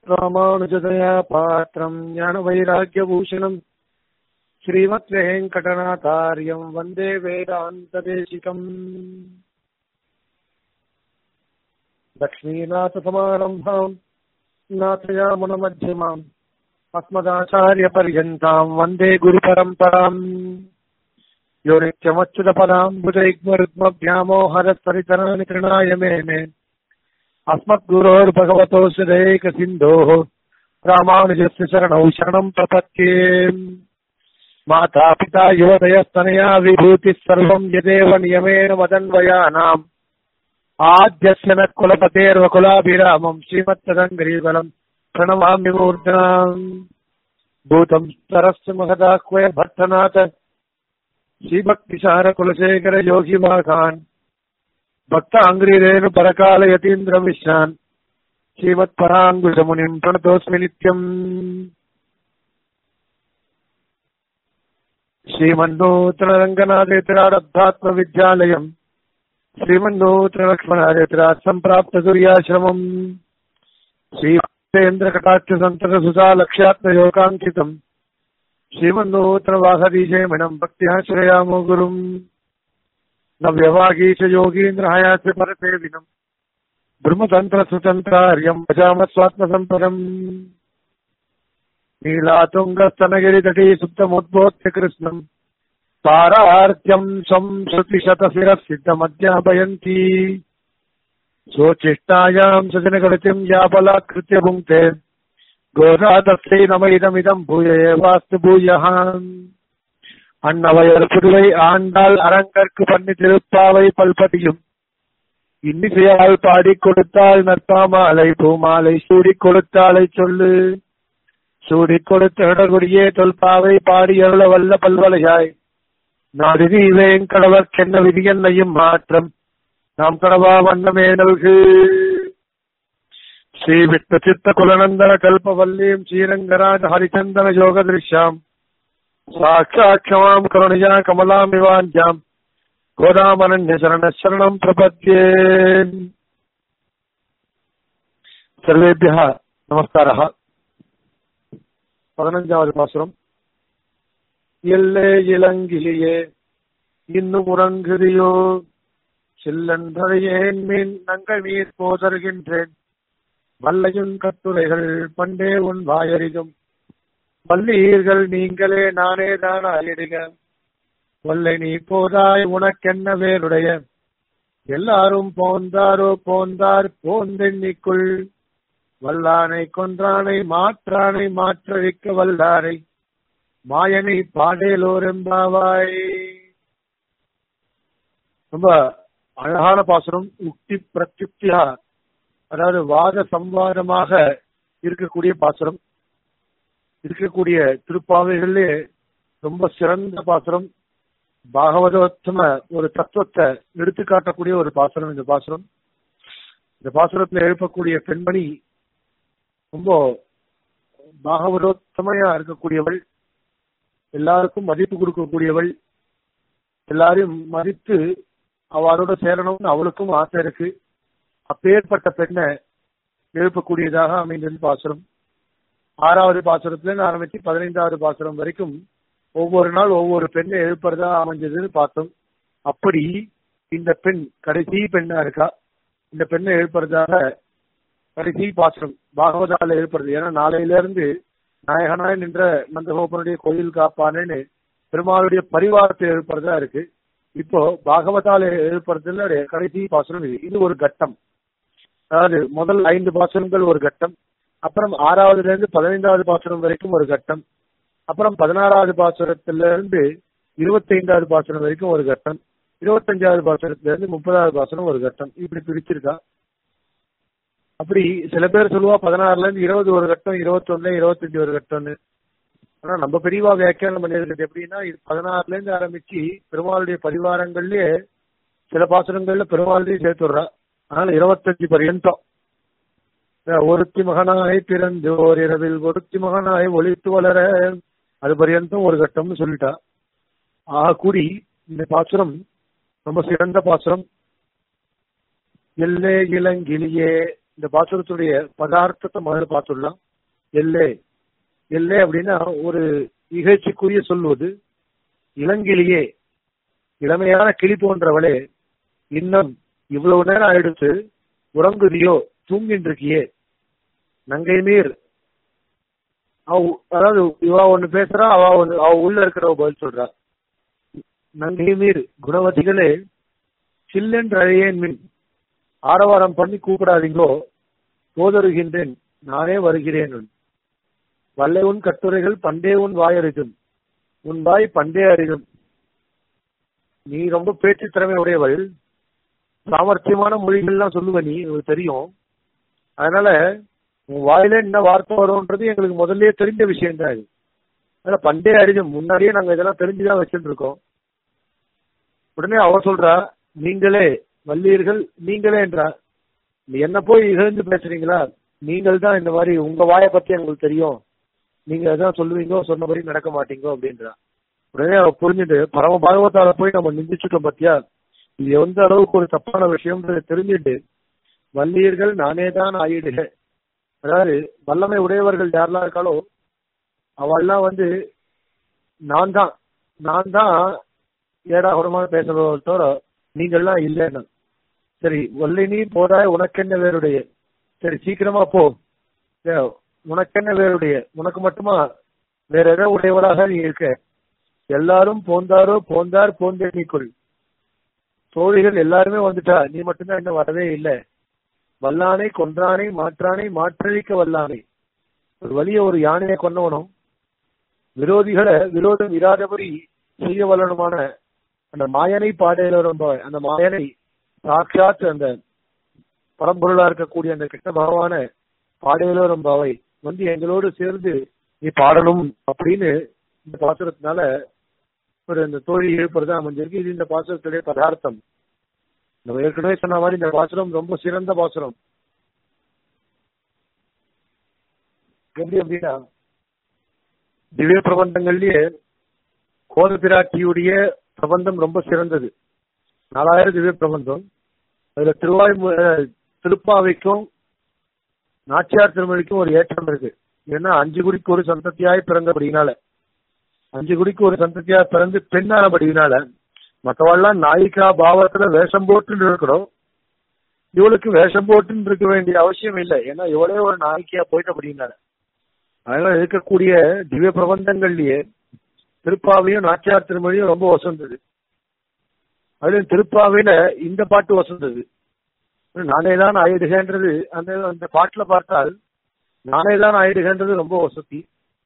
ராமானுஜதயா பாத்திரம் ஞானவைராக்கியபூஷணம் ஸ்ரீமத் வெங்கடநாதாரியம் வந்தே வேதாந்ததேசிகம் லக்ஷ்மீநாथसमारम्भाम् नाथयामुनमध्यमाम् अस्मदाचार्यपर्यन्ताम् वन्दे गुरुपरम्पराम् यो नित्यमच्युतपदाम् भुजैग्मरुग्मभ्यामोहरस्वरितराणि तृणाय मेने अस्मद्गुरोर्भगवतोऽस्य दयैकसिन्धोः रामानुजस्य शरणौ शरणम् प्रपद्ये माता पिता युवतयस्तनया विभूतिः सर्वम् यदेव नियमेन वदन्वयानाम् आद्यस्य न कुलपतेर्वकुलाभिरामम् श्रीमत्तदङ्गरीबलम् प्रणमामि मूर्धनाम् भूतम् स्तरस्य महदाह्वय भट्टनाथ श्रीभक्तिसारकुलशेखर योगिमाकान् भक्ताङ्ग्रीरेणु परकालयतीन्द्रमिश्रान् श्रीमत्पराङ्कुशमुनिम् प्रणतोऽस्मि नित्यम् श्रीमन्नूतनरङ्गनाथेतरारब्धात्मविद्यालयम् श्रीमन्नूतनलक्ष्मणादेतरात् सम्प्राप्तसुर्याश्रमम् श्रीमतेन्द्रकटाक्षसन्ततसुता लक्ष्यात्मयोगाङ्कितम् श्रीमन्नूतनवाहदीशयमिनम् भक्त्या श्रयामो गुरुम् नव्यवागीश योगीन्द्रहयास्य परसेविनम् ब्रह्मतन्त्रसुतन्त्रार्यम् भजामस्वात्मसम्पदम् नीलातुङ्गस्तनगिरितटी सुप्तमुद्बोध्य कृष्णम् पारार्त्यम् संश्रुतिशतशिरः सिद्धमध्यापयन्ती सोचिष्टायाम् सजनगणतिम् या बलात्कृत्य भुङ्क्ते गोदातस्यै नमैदमिदम् भूय एवास्तु भूयः அன்னவையர் புதுவை ஆண்டாள் அரங்கற்கு பண்ணி திருப்பாவை பல்பதியும் இன்னிசையால் பாடிக் கொடுத்தாள் நற்பாமாலை பூமாலை சூடிக் கொடுத்தாளை சொல்லு சூடிக் கொடுத்த இடகுடியே தொல்பாவை பாடி அருள வல்ல பல்வலையாய் நாடு நீ வேங்கடவர்க்கென்ன விதி என்னையும் மாற்றம் நாம் கடவா வண்ணமே நல்கு ஸ்ரீ விஷ்ணு சித்த குலநந்தன கல்பவல்லீம் ஸ்ரீரங்கராஜ ஹரிச்சந்தன யோக திருஷ்யாம் साक्षाक्षमाम् करुणया कमलामिवाञ्जाम् गोदामनन्यशरणः शरणम् प्रपद्ये सर्वेभ्यः नमस्कारः பதினஞ்சாவது பாசுரம் எல்லே இளங்கிலியே இன்னும் உறங்குதியோ சில்லன்றதையேன் மீன் நங்கள் மீர் போதர்கின்றேன் வல்லையும் கட்டுரைகள் பண்டே உன் வாயறிதும் வல்லீர்கள் நீங்களே நானே தான் ஆயிடுக வல்லை நீ போதாய் உனக்கென்ன வேறுடைய எல்லாரும் போந்தாரோ போந்தார் போந்தெண்ணிக்குள் வல்லானை கொன்றானை மாற்றானை மாற்றழிக்க வல்லாரை மாயனை பாடேலோரெம்பாவாய் ரொம்ப அழகான பாசுரம் உக்தி பிரத்யுக்தியா அதாவது வாத சம்வாதமாக இருக்கக்கூடிய பாசுரம் இருக்கக்கூடிய திருப்பாவைகளிலே ரொம்ப சிறந்த பாசுரம் பாகவதோத்தம ஒரு தத்துவத்தை எடுத்து காட்டக்கூடிய ஒரு பாசுரம் இந்த பாசுரம் இந்த பாசுரத்தில் எழுப்பக்கூடிய பெண்மணி ரொம்ப பாகவதோத்தமையா இருக்கக்கூடியவள் எல்லாருக்கும் மதிப்பு கொடுக்கக்கூடியவள் எல்லாரையும் மதித்து அவளோட சேரணும்னு அவளுக்கும் ஆசை இருக்கு அப்பேற்பட்ட பெண்ணை எழுப்பக்கூடியதாக அமைந்தது பாசுரம் ஆறாவது பாசுரத்துல ஆரம்பிச்சு பதினைந்தாவது பாசுரம் வரைக்கும் ஒவ்வொரு நாள் ஒவ்வொரு பெண்ணை எழுப்புறதா அமைஞ்சதுன்னு பார்த்தோம் அப்படி இந்த பெண் கடைசி பெண்ணா இருக்கா இந்த பெண்ணை எழுப்புறதாக கடைசி பாசுரம் பாகவதால எழுப்புறது ஏன்னா நாளையில இருந்து நாயகனாய் நின்ற நந்தகோபனுடைய கோயில் காப்பானேன்னு பெருமாளுடைய பரிவாரத்தை எழுப்புறதா இருக்கு இப்போ பாகவதால எழுப்புறதுல கடைசி பாசுரம் இது இது ஒரு கட்டம் அதாவது முதல் ஐந்து பாசுரங்கள் ஒரு கட்டம் அப்புறம் ஆறாவதுல இருந்து பதினைந்தாவது பாசுரம் வரைக்கும் ஒரு கட்டம் அப்புறம் பதினாறாவது பாசுரத்துல இருந்து இருபத்தி ஐந்தாவது பாசுரம் வரைக்கும் ஒரு கட்டம் இருபத்தஞ்சாவது பாசுரத்துல இருந்து முப்பதாவது பாசுரம் ஒரு கட்டம் இப்படி பிரிச்சிருக்கா அப்படி சில பேர் சொல்லுவா பதினாறுல இருந்து இருபது ஒரு கட்டம் இருபத்தொன்னு இருபத்தஞ்சு ஒரு கட்டம்னு ஆனா நம்ம பெரியவா வியாக்கியானம் பண்ணிருக்கிறது எப்படின்னா இது பதினாறுல இருந்து ஆரம்பிச்சு பெருமாளுடைய பரிவாரங்கள்லயே சில பாசுரங்கள்ல பெருமாளுடையும் சேர்த்துடுறா அதனால இருபத்தஞ்சு பர்யந்தம் ஒருத்தி மகனாய் பிறந்து ஓர் இரவில் ஒருத்தி மகனாய் ஒழித்து வளர அது பரியந்தம் ஒரு கட்டம்னு சொல்லிட்டா ஆக கூடி இந்த பாசுரம் ரொம்ப சிறந்த பாசுரம் எல்லே இளங்கிளியே இந்த பாசுரத்துடைய பதார்த்தத்தை முதல்ல பார்த்துடலாம் எல்லே எல்லே அப்படின்னா ஒரு இகழ்ச்சிக்குரிய சொல்வது இளங்கிளியே இளமையான கிளி போன்றவளே இன்னும் இவ்வளவு நேரம் ஆயிடுத்து உறங்குதியோ தூங்கிட்டு இருக்கியே நங்கை நீர் அவ அதாவது இவா ஒண்ணு பேசுறா அவ ஒண்ணு அவ உள்ள இருக்கிறவ பதில் சொல்றா நங்கை நீர் குணவதிகளே சில்லென்று அழையேன் மின் ஆரவாரம் பண்ணி கூப்பிடாதீங்கோ போதருகின்றேன் நானே வருகிறேன் வல்லை உன் கட்டுரைகள் பண்டே உன் வாய் அறிதும் உன் வாய் பண்டே அறிதும் நீ ரொம்ப பேச்சு திறமை உடையவள் சாமர்த்தியமான மொழிகள்லாம் சொல்லுவ நீ உங்களுக்கு தெரியும் அதனால உன் வாயில என்ன வார்த்தை வரும்ன்றது எங்களுக்கு முதல்லயே தெரிஞ்ச விஷயம் தான் இது அதனால பண்டே அறிதும் முன்னாடியே நாங்க இதெல்லாம் தெரிஞ்சுதான் வச்சுட்டு இருக்கோம் உடனே அவ சொல்றா நீங்களே வல்லீர்கள் நீங்களே என்றா நீ என்ன போய் இகழ்ந்து பேசுறீங்களா நீங்கள் தான் இந்த மாதிரி உங்க வாயை பத்தி எங்களுக்கு தெரியும் நீங்க எதாவது சொல்லுவீங்கோ சொன்னபடி நடக்க மாட்டீங்கோ அப்படின்றா உடனே அவ புரிஞ்சுட்டு பரம பாகவத்தால போய் நம்ம நிந்திச்சுட்டோம் பத்தியா இது எந்த அளவுக்கு ஒரு தப்பான விஷயம்ன்றது தெரிஞ்சுட்டு வல்லியர்கள் நானே தான் ஆயிடுக அதாவது வல்லமை உடையவர்கள் யாரெல்லாம் இருக்காளோ அவள்லாம் வந்து நான் தான் நான் தான் ஏடாகுடமாக பேசுறவங்க தவிர நீங்கள்லாம் இல்லைன்னு சரி ஒல்லை நீ போதாய் உனக்கென்ன வேறுடைய சரி சீக்கிரமா போ ஏ, உனக்கென்ன வேறுடைய உனக்கு மட்டுமா வேற எதோ உடையவராக நீ இருக்க எல்லாரும் போந்தாரோ போந்தார் போந்தே நீக்குள் தோழிகள் எல்லாருமே வந்துட்டா நீ மட்டும்தான் இன்னும் வரவே இல்லை வல்லானை கொன்றானை மாற்றானை மாற்றழிக்க வல்லானை ஒரு வலிய ஒரு யானையை கொன்னவனும் விரோதிகளை விரோதம் இராதபடி செய்ய வல்லனுமான அந்த மாயனை பாடையில ரொம்ப அந்த மாயனை சாட்சாத் அந்த பரம்பொருளா இருக்கக்கூடிய அந்த கிருஷ்ண பகவான பாடையில ரொம்ப அவை வந்து எங்களோடு சேர்ந்து நீ பாடணும் அப்படின்னு இந்த பாசுரத்தினால ஒரு இந்த தோழி எழுப்புறதா அமைஞ்சிருக்கு இது இந்த பாசுரத்துடைய பதார்த்தம் நம்ம ஏற்கனவே சொன்ன மாதிரி இந்த பாசுரம் ரொம்ப சிறந்த பாசுரம் எப்படி அப்படின்னா திவ்ய பிரபந்தங்கள்லயே கோத பிராட்டியுடைய பிரபந்தம் ரொம்ப சிறந்தது நாலாயிரம் திவ்ய பிரபந்தம் அதுல திருவாய் திருப்பாவைக்கும் நாச்சியார் திருமொழிக்கும் ஒரு ஏற்றம் இருக்கு ஏன்னா அஞ்சு குடிக்கு ஒரு சந்ததியாய் பிறந்தபடினால அஞ்சு குடிக்கு ஒரு சந்ததியாய் பிறந்து பெண்ணானபடினால மற்றவெல்லாம் நாயிகா பாவத்துல வேஷம் போட்டுன்னு இருக்கணும் இவளுக்கு வேஷம் போட்டுன்னு இருக்க வேண்டிய அவசியம் இல்லை ஏன்னா இவளே ஒரு நாய்க்கியா போயிட்டபடினால அதனால இருக்கக்கூடிய திவ்ய பிரபந்தங்கள்லயே திருப்பாவையும் நாச்சியார் திருமொழியும் ரொம்ப வசந்தது அதுலயும் திருப்பாவையில இந்த பாட்டு வசந்தது நானே தான் ஆயிடுகன்றது அந்த அந்த பாட்டுல பார்த்தால் நானே தான் ஆயிடுகன்றது ரொம்ப வசதி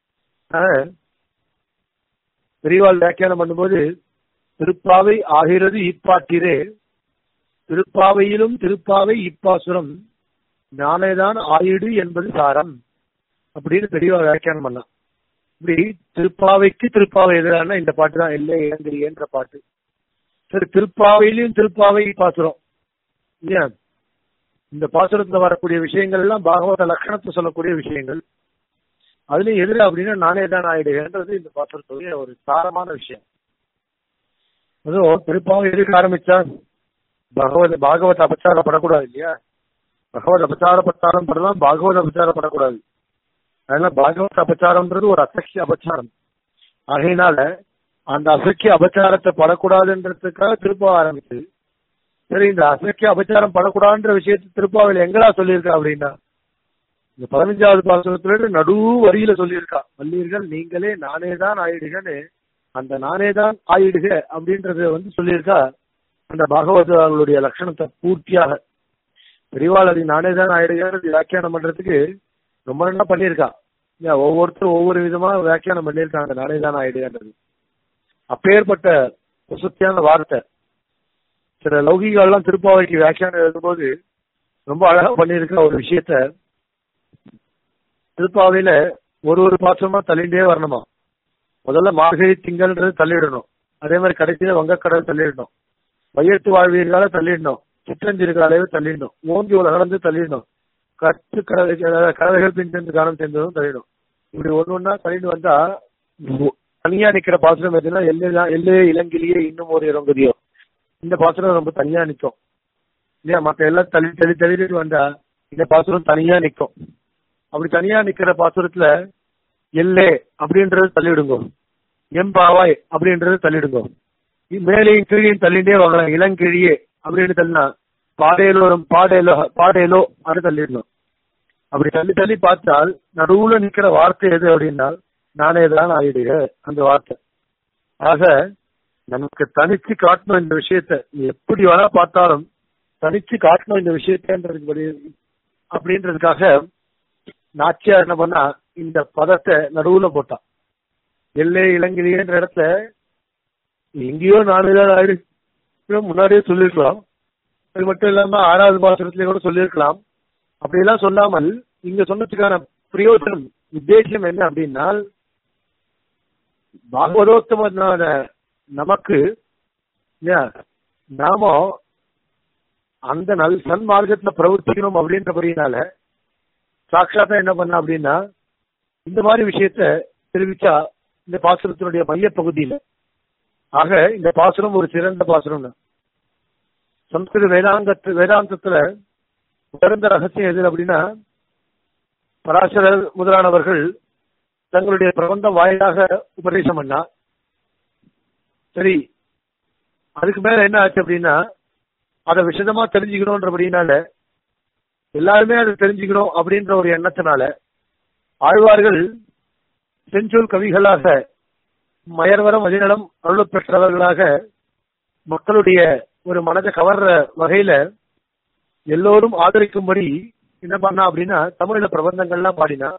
பெரியவாள் வியாக்கியானம் பண்ணும்போது திருப்பாவை ஆகிறது இப்பாட்டிரே திருப்பாவையிலும் திருப்பாவை இப்பாசுரம் நானேதான் ஆயிடு என்பது சாரம் அப்படின்னு பெரியவா வியாக்கியானம் பண்ணலாம் இப்படி திருப்பாவைக்கு திருப்பாவை எதிரான இந்த பாட்டு தான் இல்லை இளங்கிரியன்ற பாட்டு சரி திருப்பாவையிலையும் திருப்பாவை பாசுரம் இல்லையா இந்த பாசுரத்துல வரக்கூடிய விஷயங்கள் எல்லாம் பாகவத லட்சணத்தை சொல்லக்கூடிய விஷயங்கள் அதுலயும் எதிர அப்படின்னா நானே தான் ஆயிடுகிறது இந்த பாசுரத்துடைய ஒரு சாரமான விஷயம் அதுவும் திருப்பாவை எதுக்கு ஆரம்பிச்சா பகவத் பாகவத அபச்சாரப்படக்கூடாது இல்லையா பகவத் அபச்சாரப்பட்டாலும் படலாம் பாகவத அபச்சாரப்படக்கூடாது அதனால பாகவத அபச்சாரம்ன்றது ஒரு அசக்கிய அபச்சாரம் ஆகையினால அந்த அசக்கிய அபச்சாரத்தை படக்கூடாதுன்றதுக்காக திருப்ப ஆரம்பிச்சு சரி இந்த அசக்கிய அபச்சாரம் படக்கூடாதுன்ற விஷயத்தை திருப்பாவையில் எங்கடா சொல்லியிருக்கா அப்படின்னா இந்த பதினஞ்சாவது பாசனத்துல நடு வரியில சொல்லியிருக்கா வல்லீர்கள் நீங்களே நானே தான் ஆயிடுகன்னு அந்த நானே தான் ஆயிடுக அப்படின்றத வந்து சொல்லியிருக்கா அந்த பாகவதர்களுடைய லட்சணத்தை பூர்த்தியாக பெரியவாளரி நானே தான் ஆயிடுகிறது வியாக்கியானம் பண்றதுக்கு ரொம்ப நல்லா பண்ணியிருக்கா ஒவ்வொருத்தரும் ஒவ்வொரு விதமா வியாக்கியானம் பண்ணியிருக்காங்க நானே தான் ஆயிடுகிறது அப்பேற்பட்ட வசத்தியான வார்த்தை சில லௌகிகள்லாம் திருப்பாவைக்கு வியாக்கியானம் எழுதும்போது ரொம்ப அழகா பண்ணியிருக்க ஒரு விஷயத்த திருப்பாவையில ஒரு ஒரு பாசமா தள்ளிண்டே வரணுமா முதல்ல மார்கழி திங்கள்ன்றது தள்ளிடணும் அதே மாதிரி கடைசியில வங்கக்கடல் தள்ளிடணும் வையத்து வாழ்வியர்களால தள்ளிடணும் சிற்றஞ்சிறுகளாலே தள்ளிடணும் ஓங்கி உலகளந்து தள்ளிடணும் கற்று கடவை கடவைகள் பின் காலம் சேர்ந்ததும் தள்ளிடும் இப்படி ஒண்ணு ஒன்னா தள்ளிட்டு வந்தா தனியா நிக்கிற பாசனம் எதுனா எல்லை எல்லே இளங்கிலேயே இன்னும் ஒரு இறங்குதியோ இந்த பாசனம் ரொம்ப தனியா நிக்கும் இல்லையா மத்த எல்லாம் தள்ளி தள்ளி தள்ளிட்டு வந்தா இந்த பாசுரம் தனியா நிக்கும் அப்படி தனியா நிக்கிற பாசுரத்துல எல்லே அப்படின்றது தள்ளிடுங்க எம்பாவாய் அப்படின்றது தள்ளிடுங்க மேலையும் கீழையும் தள்ளிட்டே வாங்கலாம் இளங்கிழியே அப்படின்னு தள்ளினா பாடேலோரும் பாடேலோ பாடேலோ அது தள்ளிடணும் அப்படி தள்ளி தள்ளி பார்த்தால் நடுவுல நிக்கிற வார்த்தை எது அப்படின்னா நானே தான் ஆயிடுக அந்த வார்த்தை ஆக நமக்கு தனிச்சு காட்டணும் இந்த விஷயத்த நீ எப்படி வேணா பார்த்தாலும் தனிச்சு காட்டணும் இந்த விஷயத்தன்றது அப்படின்றதுக்காக நாச்சியார் என்ன பண்ணா இந்த பதத்தை நடுவுல போட்டான் எல்லை இளங்கிலின்ற இடத்துல எங்கேயோ நாலு தான் ஆயிடு முன்னாடியே சொல்லிருக்கலாம் அது மட்டும் இல்லாம ஆறாவது பாசுரத்திலே கூட சொல்லியிருக்கலாம் அப்படியெல்லாம் சொல்லாமல் இங்க சொன்னதுக்கான பிரயோஜனம் உத்தேசம் என்ன அப்படின்னா பாகவதோத்தமனான நமக்கு நாம அந்த நல் சன்மார்க்கத்துல பிரவர்த்திக்கணும் அப்படின்றபடினால சாட்சாத்தா என்ன பண்ண அப்படின்னா இந்த மாதிரி விஷயத்த தெரிவிச்சா இந்த பாசுரத்தினுடைய மைய பகுதியில ஆக இந்த பாசுரம் ஒரு சிறந்த பாசுரம் சம்ஸ்கிருத வேதாங்கத்து வேதாந்தத்துல சிறந்த ரகசியம் எது அப்படின்னா பராசரர் முதலானவர்கள் தங்களுடைய பிரபந்தம் வாயிலாக உபதேசம் பண்ணா சரி அதுக்கு மேல என்ன ஆச்சு அப்படின்னா அதை விஷதமா தெரிஞ்சுக்கணும்ன்றபடினால எல்லாருமே அதை தெரிஞ்சுக்கணும் அப்படின்ற ஒரு எண்ணத்தினால ஆழ்வார்கள் செஞ்சொல் கவிகளாக மயர்வரம் மதிநலம் அருள் பெற்றவர்களாக மக்களுடைய ஒரு மனதை கவர்ற வகையில எல்லோரும் ஆதரிக்கும்படி என்ன பண்ணா அப்படின்னா தமிழ்ல பிரபந்தங்கள்லாம் பாடினா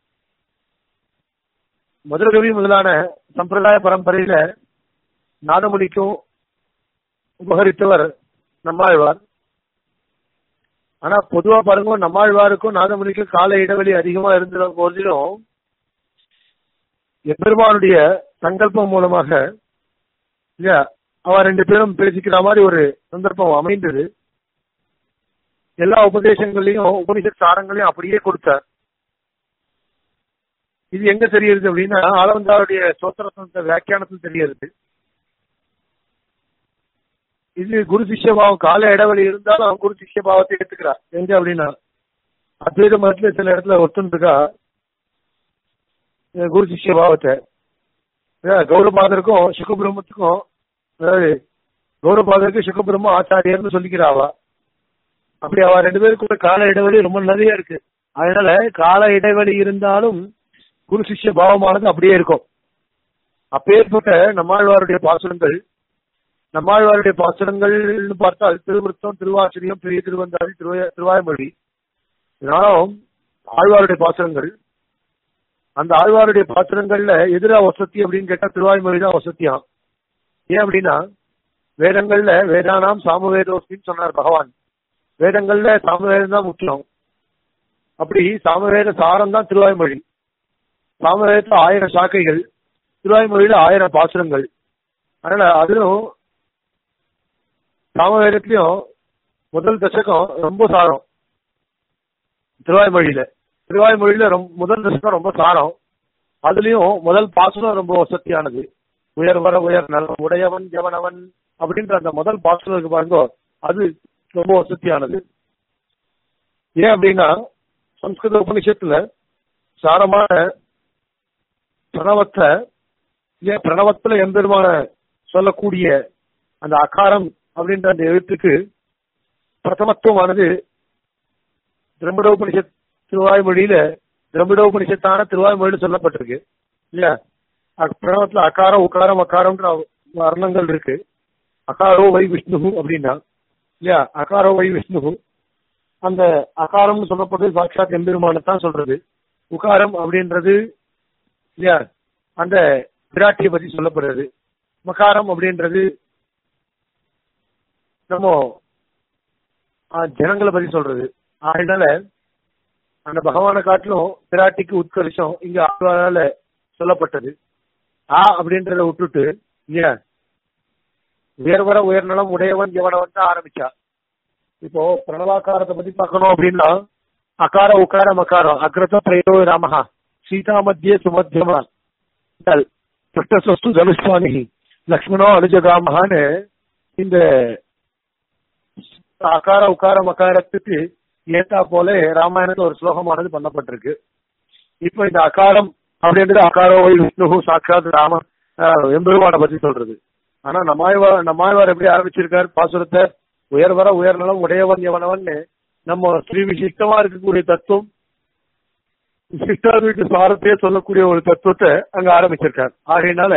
மதுரகவி முதலான சம்பிரதாய பரம்பரையில நாதமொழிக்கும் உபகரித்தவர் நம்மாழ்வார் ஆனா பொதுவா பாருங்க நம்மாழ்வாருக்கும் நாதமொழிக்கும் கால இடைவெளி அதிகமா இருந்த போதிலும் எப்பெருமானுடைய சங்கல்பம் மூலமாக இல்லையா அவ ரெண்டு பேரும் பேசிக்கிற மாதிரி ஒரு சந்தர்ப்பம் அமைந்தது எல்லா உபதேசங்களையும் உபனிஷத் சாரங்களையும் அப்படியே கொடுத்தார் இது எங்க தெரியுது அப்படின்னா ஆலவந்தாருடைய சோத்திரத்தை வியாக்கியானத்தில் தெரியுது இது குரு சிஷ்யபாவம் கால இடைவெளி இருந்தாலும் குரு சிஷ்யபாவத்தை எடுத்துக்கிறார் எங்க அப்படின்னா அத்வைத மதத்துல சில இடத்துல ஒத்துருக்கா குரு சிஷ்ய பாவத்தை கௌரபாதருக்கும் சுகபிரம்மத்துக்கும் அதாவது கௌரபாதருக்கு சுகபிரம்ம ஆச்சாரியர்னு சொல்லிக்கிறாவா அப்படி அவ ரெண்டு பேருக்குள்ள கால இடைவெளி ரொம்ப நிறைய இருக்கு அதனால கால இடைவெளி இருந்தாலும் குரு சிஷ்ய பாவமானது அப்படியே இருக்கும் அப்பேற்பட்ட நம்மாழ்வாருடைய பாசுரங்கள் நம்மாழ்வாருடைய பாசுரங்கள்னு பார்த்தால் திருவிருத்தம் திருவாசிரியம் பெரிய திருவந்தாள் திருவாய திருவாய்மொழி இதனாலும் ஆழ்வாருடைய பாசுரங்கள் அந்த ஆழ்வாருடைய பாசுரங்கள்ல எதிரா வசதி அப்படின்னு கேட்டா திருவாய்மொழி தான் வசதியாம் ஏன் அப்படின்னா வேதங்கள்ல வேதானாம் சாமவேதோஸ்தின்னு சொன்னார் பகவான் வேதங்கள்ல சாமவேதம் தான் முக்கியம் அப்படி சாமவேத சாரம் தான் திருவாய்மொழி சாமவேதத்துல ஆயிரம் சாக்கைகள் திருவாய்மொழியில ஆயிரம் பாசுரங்கள் அதனால அதிலும் சாமவேதத்திலையும் முதல் தசகம் ரொம்ப சாரம் திருவாய்மொழியில திருவாய்மொழியில ரொம்ப முதல் தசகம் ரொம்ப சாரம் அதுலயும் முதல் பாசுரம் ரொம்ப வசதியானது உயர் வர உயர் நல உடையவன் ஜவனவன் அப்படின்ற அந்த முதல் பாசுரம் இருக்கு பாருங்க அது ரொம்ப வசதியானது ஏன் அப்படின்னா சம்ஸ்கிருத உபனிஷத்துல சாரமான பிரணவத்தை ஏன் பிரணவத்துல எம்பெருமான சொல்லக்கூடிய அந்த அகாரம் அப்படின்ற அந்த எழுத்துக்கு பிரதமத்துவமானது திரமிடோபனிஷத் திருவாய்மொழியில திரமிடோபனிஷத்தான திருவாய்மொழியில் சொல்லப்பட்டிருக்கு இல்லையா பிரணவத்துல அகாரம் உக்காரம் அக்காரம்ன்ற வர்ணங்கள் இருக்கு அகாரோ வை விஷ்ணு அப்படின்னா இல்லையா அகாரோ வை விஷ்ணு அந்த அகாரம்னு சொல்லப்படுறது சாட்சாத் எம்பெருமானத்தான் சொல்றது உகாரம் அப்படின்றது இல்லையா அந்த விராட்டியை பத்தி சொல்லப்படுறது மகாரம் அப்படின்றது நம்ம ஜனங்களை பத்தி சொல்றது அதனால அந்த பகவானை காட்டிலும் பிராட்டிக்கு உட்கரிசம் இங்க ஆழ்வாரால சொல்லப்பட்டது ஆ அப்படின்றத விட்டுட்டு இல்லையா உயர்வர உயர்நலம் உடையவன் எவனவன் தான் ஆரம்பிச்சா இப்போ பிரணவாக்காரத்தை பத்தி பார்க்கணும் அப்படின்னா அகார உக்கார மகாரம் அக்ரத பிரயோ ராமஹா சீதா மத்திய சுமத்தியமா கிருஷ்ணஸ்து தனுஷ்வாணி லக்ஷ்மணோ அனுஜகாமஹான்னு இந்த அகார உக்கார மகாரத்துக்கு ஏத்தா போல ராமாயணத்துல ஒரு ஸ்லோகமானது பண்ணப்பட்டிருக்கு இப்ப இந்த அகாரம் அப்படின்றது அகாரோ வை விஷ்ணு சாட்சாத் ராம ஆஹ் எம்பெருமானை பத்தி சொல்றது ஆனா நம்மாழ்வார் நம்மாழ்வார் எப்படி ஆரம்பிச்சிருக்கார் பாசுரத்தை உயர்வர உயர்நலம் உடையவன் எவனவன் நம்ம ஸ்ரீ விசிஷ்டமா இருக்கக்கூடிய தத்துவம் விசிஷ்டாத்வைத சாரத்தையே சொல்லக்கூடிய ஒரு தத்துவத்தை அங்க ஆரம்பிச்சிருக்கார் ஆகையினால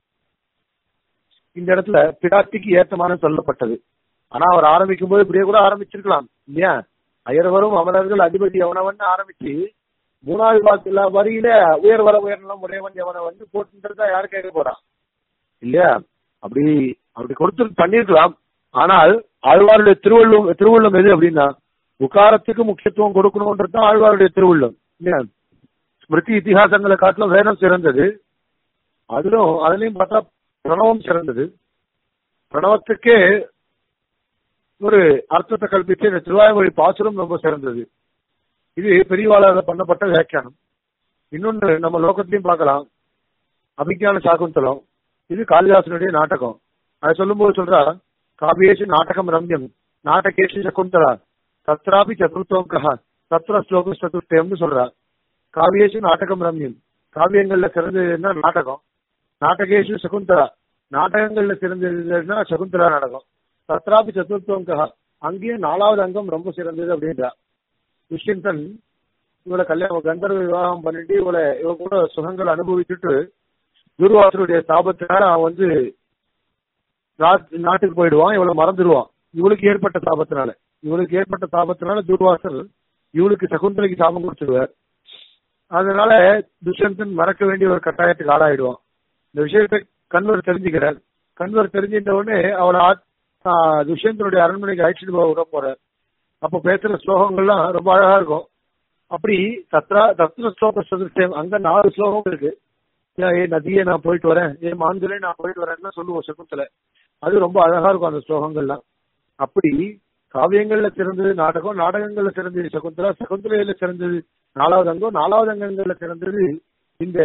இந்த இடத்துல பிராட்டிக்கு ஏத்தமான சொல்லப்பட்டது ஆனா அவர் ஆரம்பிக்கும் போது இப்படியே கூட ஆரம்பிச்சிருக்கலாம் இல்லையா அயர்வரும் அமரர்கள் அதிபதி எவனவன் ஆரம்பிச்சு மூணாவது வாக்குல வரியில உயர் வர உயர்நலம் உடையவன் எவனவன் போட்டுன்றதா யாரு கேட்க போறான் இல்லையா அப்படி அப்படி கொடுத்து பண்ணிருக்கலாம் ஆனால் ஆழ்வாருடைய திருவள்ளுவம் திருவள்ளுவம் எது அப்படின்னா உகாரத்துக்கு முக்கியத்துவம் கொடுக்கணும்ன்றது தான் ஆழ்வாருடைய திருவள்ளுவம் இல்லையா ஸ்மிருதி இத்திஹாசங்களை காட்டிலும் வேதம் சிறந்தது அதிலும் அதுலயும் பார்த்தா பிரணவம் சிறந்தது பிரணவத்துக்கே ஒரு அர்த்தத்தை கல்பித்து இந்த திருவாய்மொழி பாசுரம் ரொம்ப சிறந்தது இது பெரியவாளாக பண்ணப்பட்ட வியாக்கியானம் இன்னொன்று நம்ம லோகத்திலையும் பார்க்கலாம் அபிஞான சாகுந்தலம் இது காளிதாசனுடைய நாடகம் அதை சொல்லும்போது சொல்றா காவியேஷு நாடகம் ரம்யம் நாடகேஷு சகுந்தலா தத்ராபி சதுர்த்தம் கஹா தத்ர ஸ்லோக சதுர்த்தயம்னு சொல்றா காவியேஷு நாடகம் ரம்யம் காவியங்கள்ல சிறந்ததுன்னா நாடகம் நாடகேஷு சகுந்தலா நாடகங்கள்ல சிறந்ததுன்னா சகுந்தலா நாடகம் தத்ராபி சதுர்த்தம் கஹா அங்கேயும் நாலாவது அங்கம் ரொம்ப சிறந்தது அப்படின்றா துஷ்யந்தன் இவளை கல்யாணம் கந்தர்வ விவாகம் பண்ணிட்டு இவளை இவ கூட சுகங்கள் அனுபவிச்சுட்டு துர்வாசருடைய தாபத்தினால அவன் வந்து நாட்டுக்கு போயிடுவான் இவளை மறந்துடுவான் இவளுக்கு ஏற்பட்ட தாபத்தினால இவளுக்கு ஏற்பட்ட தாபத்தினால துர்வாசர் இவளுக்கு சகுந்தலைக்கு சாபம் கொடுத்துருவார் அதனால துஷ்யந்தன் மறக்க வேண்டிய ஒரு கட்டாயத்துக்கு ஆளாயிடுவான் இந்த விஷயத்தை கண்வர் தெரிஞ்சுக்கிறார் கண்வர் தெரிஞ்சின்ற உடனே அவளை துஷ்யந்தனுடைய அரண்மனைக்கு அழைச்சிட்டு போக விட போறார் அப்ப பேசுற ஸ்லோகங்கள்லாம் ரொம்ப அழகா இருக்கும் அப்படி தத்ரா தத்ர ஸ்லோக சதுர்த்தம் அங்க நாலு ஸ்லோகம் இருக்கு ஏ நதியே நான் போயிட்டு வரேன் ஏ மாந்துலே நான் போயிட்டு வரேன்னு சொல்லுவோம் சகுந்தல அது ரொம்ப அழகா இருக்கும் அந்த ஸ்லோகங்கள்லாம் அப்படி காவியங்கள்ல சிறந்தது நாடகம் நாடகங்கள்ல சிறந்தது சகுந்தலா சகுந்தலையில சிறந்தது நாலாவது அங்கம் நாலாவது அங்கங்கள்ல சிறந்தது இந்த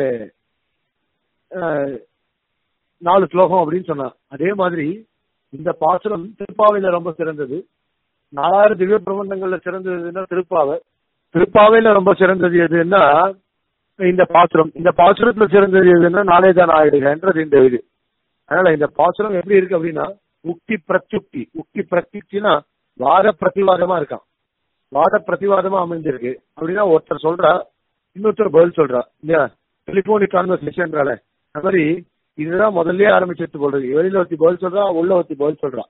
நாலு ஸ்லோகம் அப்படின்னு சொன்னா அதே மாதிரி இந்த பாசுரம் திருப்பாவையில ரொம்ப சிறந்தது நாலாயிரம் திவ்ய பிரபந்தங்கள்ல சிறந்ததுன்னா திருப்பாவை திருப்பாவையில ரொம்ப சிறந்தது எதுன்னா இந்த பாசுரம் இந்த பாசுரத்துல சிறந்தது எதுன்னா நாளே தான் ஆயிடுகன்றது இந்த இது அதனால இந்த பாசுரம் எப்படி இருக்கு அப்படின்னா உக்தி பிரத்யுக்தி உக்தி பிரத்யுக்தினா வாத பிரதிவாதமா இருக்கான் வாத பிரதிவாதமா அமைஞ்சிருக்கு அப்படின்னா ஒருத்தர் சொல்றா இன்னொருத்தர் பதில் சொல்றா இல்லையா டெலிபோனிக் கான்வர்சேஷன்றால அது மாதிரி இதுதான் முதல்லயே ஆரம்பிச்சிட்டு போடுறது வெளியில ஒருத்தி பதில் சொல்றா உள்ள ஒருத்தி பதில் சொல்றா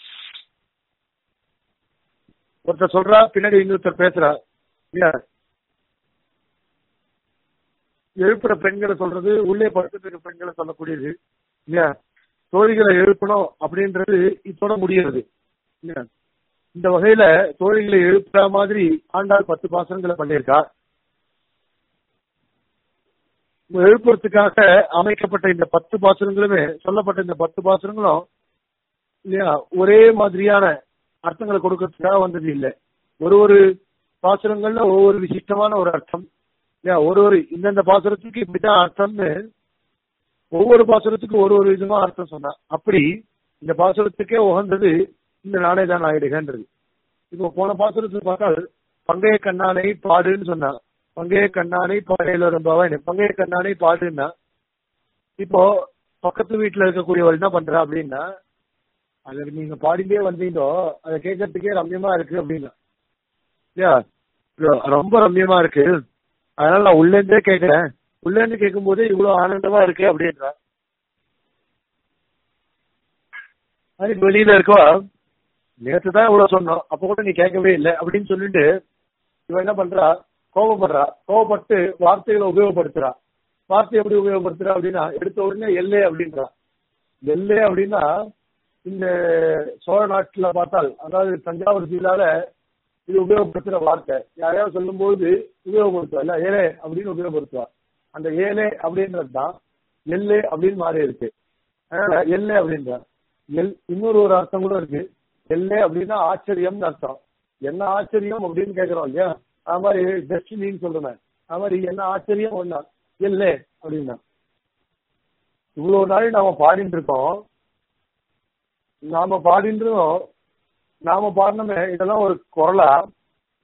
ஒருத்தர் சொல்றா பின்னாடி இன்னொருத்தர் பேசுறா இல்லையா எழுப்புற பெண்களை சொல்றது உள்ளே படுத்துட்டு இருக்க பெண்களை சொல்லக்கூடியது இல்லையா தோழிகளை எழுப்பணும் அப்படின்றது இதோட முடியாது இல்லையா இந்த வகையில தோழிகளை எழுப்புற மாதிரி ஆண்டாள் பத்து பாசனங்களை பண்ணியிருக்கா எழுப்புறதுக்காக அமைக்கப்பட்ட இந்த பத்து பாசனங்களுமே சொல்லப்பட்ட இந்த பத்து பாசனங்களும் இல்லையா ஒரே மாதிரியான அர்த்தங்களை கொடுக்கறதுக்காக வந்தது இல்லை ஒரு ஒரு பாசுரங்கள்ல ஒவ்வொரு விசிஷ்டமான ஒரு அர்த்தம் இல்லையா ஒரு ஒரு இந்தந்த பாசுரத்துக்கு இப்படிதான் அர்த்தம்னு ஒவ்வொரு பாசுரத்துக்கும் ஒரு ஒரு விதமா அர்த்தம் சொன்னா அப்படி இந்த பாசுரத்துக்கே உகந்தது இந்த நாளே தான் ஆயிடுகன்றது இப்போ போன பாசுரத்துக்கு பார்த்தால் பங்கைய கண்ணானை பாடுன்னு சொன்னா பங்கைய கண்ணானை பாடையில ரொம்ப பங்கைய கண்ணானை பாடுன்னா இப்போ பக்கத்து வீட்டுல இருக்கக்கூடியவள் என்ன பண்றா அப்படின்னா அது நீங்க பாடிட்டே வந்தீங்களோ அதை கேட்கறதுக்கே ரம்யமா இருக்கு அப்படின்னா இல்லையா ரொம்ப ரம்யமா இருக்கு அதனால நான் உள்ள இருந்தே கேட்கிறேன் உள்ள இருந்து கேட்கும் போது இவ்வளவு ஆனந்தமா இருக்கு அப்படின்றா அதுக்கு வெளியில இருக்கோ நேற்று தான் இவ்வளவு சொன்னோம் அப்ப கூட நீ கேட்கவே இல்லை அப்படின்னு சொல்லிட்டு இவன் என்ன பண்றா கோபப்படுறா கோபப்பட்டு வார்த்தைகளை உபயோகப்படுத்துறா வார்த்தை எப்படி உபயோகப்படுத்துறா அப்படின்னா எடுத்த உடனே எல்லே அப்படின்றா எல்லே அப்படின்னா இந்த சோழ நாட்டுல பார்த்தால் அதாவது தஞ்சாவூர் ஜில்லால இது உபயோகப்படுத்துற வார்த்தை யாரையாவது சொல்லும்போது உபயோகப்படுத்துவா இல்ல ஏலே அப்படின்னு உபயோகப்படுத்துவா அந்த ஏலே அப்படின்றது தான் எல்லே அப்படின்னு மாறி இருக்கு அதனால எல்லே அப்படின்றா எல் இன்னொரு ஒரு அர்த்தம் கூட இருக்கு எல்லே அப்படின்னா ஆச்சரியம்னு அர்த்தம் என்ன ஆச்சரியம் அப்படின்னு கேக்குறோம் இல்லையா அது மாதிரி டெஸ்டினின்னு சொல்றேன் அது மாதிரி என்ன ஆச்சரியம் ஒண்ணா எல்லே அப்படின்னா இவ்வளவு நாள் நாம பாடிட்டு இருக்கோம் நாம பாடின்றோம் நாம பாடினோமே இதெல்லாம் ஒரு குரலா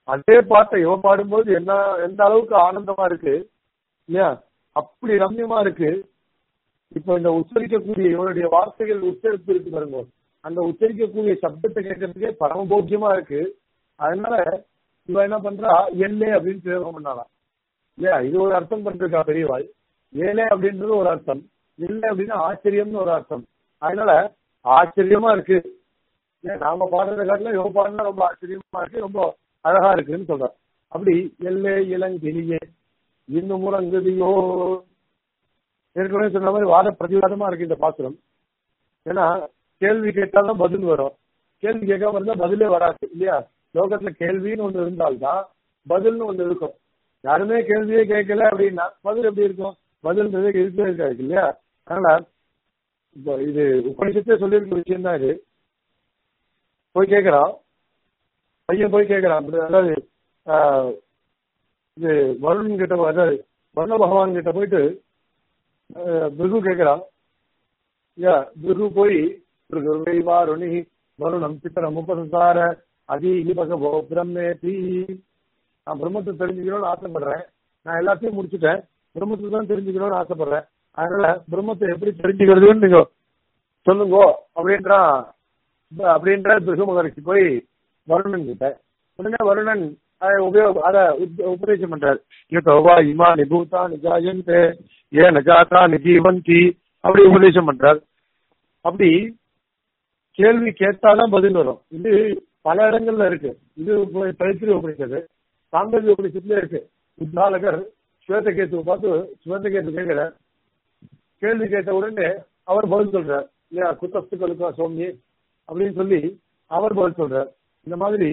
அதே பாட்டை இவன் பாடும்போது என்ன எந்த அளவுக்கு ஆனந்தமா இருக்கு இல்லையா அப்படி ரம்யமா இருக்கு இப்ப இந்த உச்சரிக்கக்கூடிய இவனுடைய வார்த்தைகள் உச்சரிப்பு இருக்கு பாருங்க அந்த உச்சரிக்கக்கூடிய சப்தத்தை கேட்கறதுக்கே பரமபோக்கியமா இருக்கு அதனால இவன் என்ன பண்றா எல்லே அப்படின்னு பிரயோகம் பண்ணாலாம் இல்லையா இது ஒரு அர்த்தம் பண்றா பெரியவாள் ஏலே அப்படின்றது ஒரு அர்த்தம் இல்லை அப்படின்னா ஆச்சரியம்னு ஒரு அர்த்தம் அதனால ஆச்சரியமா இருக்கு ஏன் நாம பாடுறத காட்டில இவன் பாடுனா ரொம்ப ஆச்சரியமா இருக்கு ரொம்ப அழகா இருக்குன்னு சொல்றான் அப்படி எல்லே இளங்கிளியே இன்னும் முறங்குதியோ ஏற்கனவே சொன்ன மாதிரி வாத பிரதிவாதமா இருக்கு இந்த பாத்திரம் ஏன்னா கேள்வி கேட்டால்தான் பதில் வரும் கேள்வி கேட்காம இருந்தா பதிலே வராது இல்லையா லோகத்துல கேள்வின்னு ஒண்ணு இருந்தால்தான் பதில்னு ஒண்ணு இருக்கும் யாருமே கேள்வியே கேட்கல அப்படின்னா பதில் எப்படி இருக்கும் பதில்ன்றது இருக்கவே இருக்காது இல்லையா அதனால இப்போ இது உபனிஷத்தே சொல்லியிருக்க விஷயம் தான் இது போய் கேட்கறான் பையன் போய் கேட்கறான் அப்படி அதாவது ஆஹ், இது வருணன் கிட்ட அதாவது வருண பகவான் கிட்ட போயிட்டு ஆஹ், பிருகு கேட்கறான் யா பிருகு போய் பிருகுவை வாருணி வருணம் சித்திரம் உபசசார அதி பகவோ பிரம்மே தீ நான் பிரம்மத்தை தெரிஞ்சுக்கணும்னு ஆசைப்படுறேன் நான் எல்லாத்தையும் முடிச்சுட்டேன் பிரம்மத்தை தான் தெரிஞ்சுக்கணும்னு ஆசைப்படுறேன் அதனால பிரம்மத்தை எப்படி தெரிஞ்சுக்கிறதுன்னு நீங்க சொல்லுங்க அப்படின்றான் இப்ப அப்படின்ற பிருகு மகரிஷி போய் வருணன் கிட்ட உடனே வருணன் அதை உபயோக அதை உப்- உபதேசம் பண்றாரு யதோவா இமா நிபூதா நிஜாயந்தே ஏ நஜாதா நிஜீவந்தி அப்படி உபதேசம் பண்றார் அப்படி கேள்வி கேட்டாதான் பதில் வரும் இது பல இடங்கள்ல இருக்கு இது பயிற்சி உபனிஷத்து சாந்தர்ய உபனிஷத்துல இருக்கு உத்தாலகர் ஸ்வேதகேத்துவை பார்த்து ஸ்வேதகேத்து கேட்கிறார் கேள்வி கேட்ட உடனே அவர் பதில் சொல்றார் இல்லையா குத்தஸ்துக்களுக்கா சோமி அப்படின்னு சொல்லி அவர் பதில் சொல்றார் இந்த மாதிரி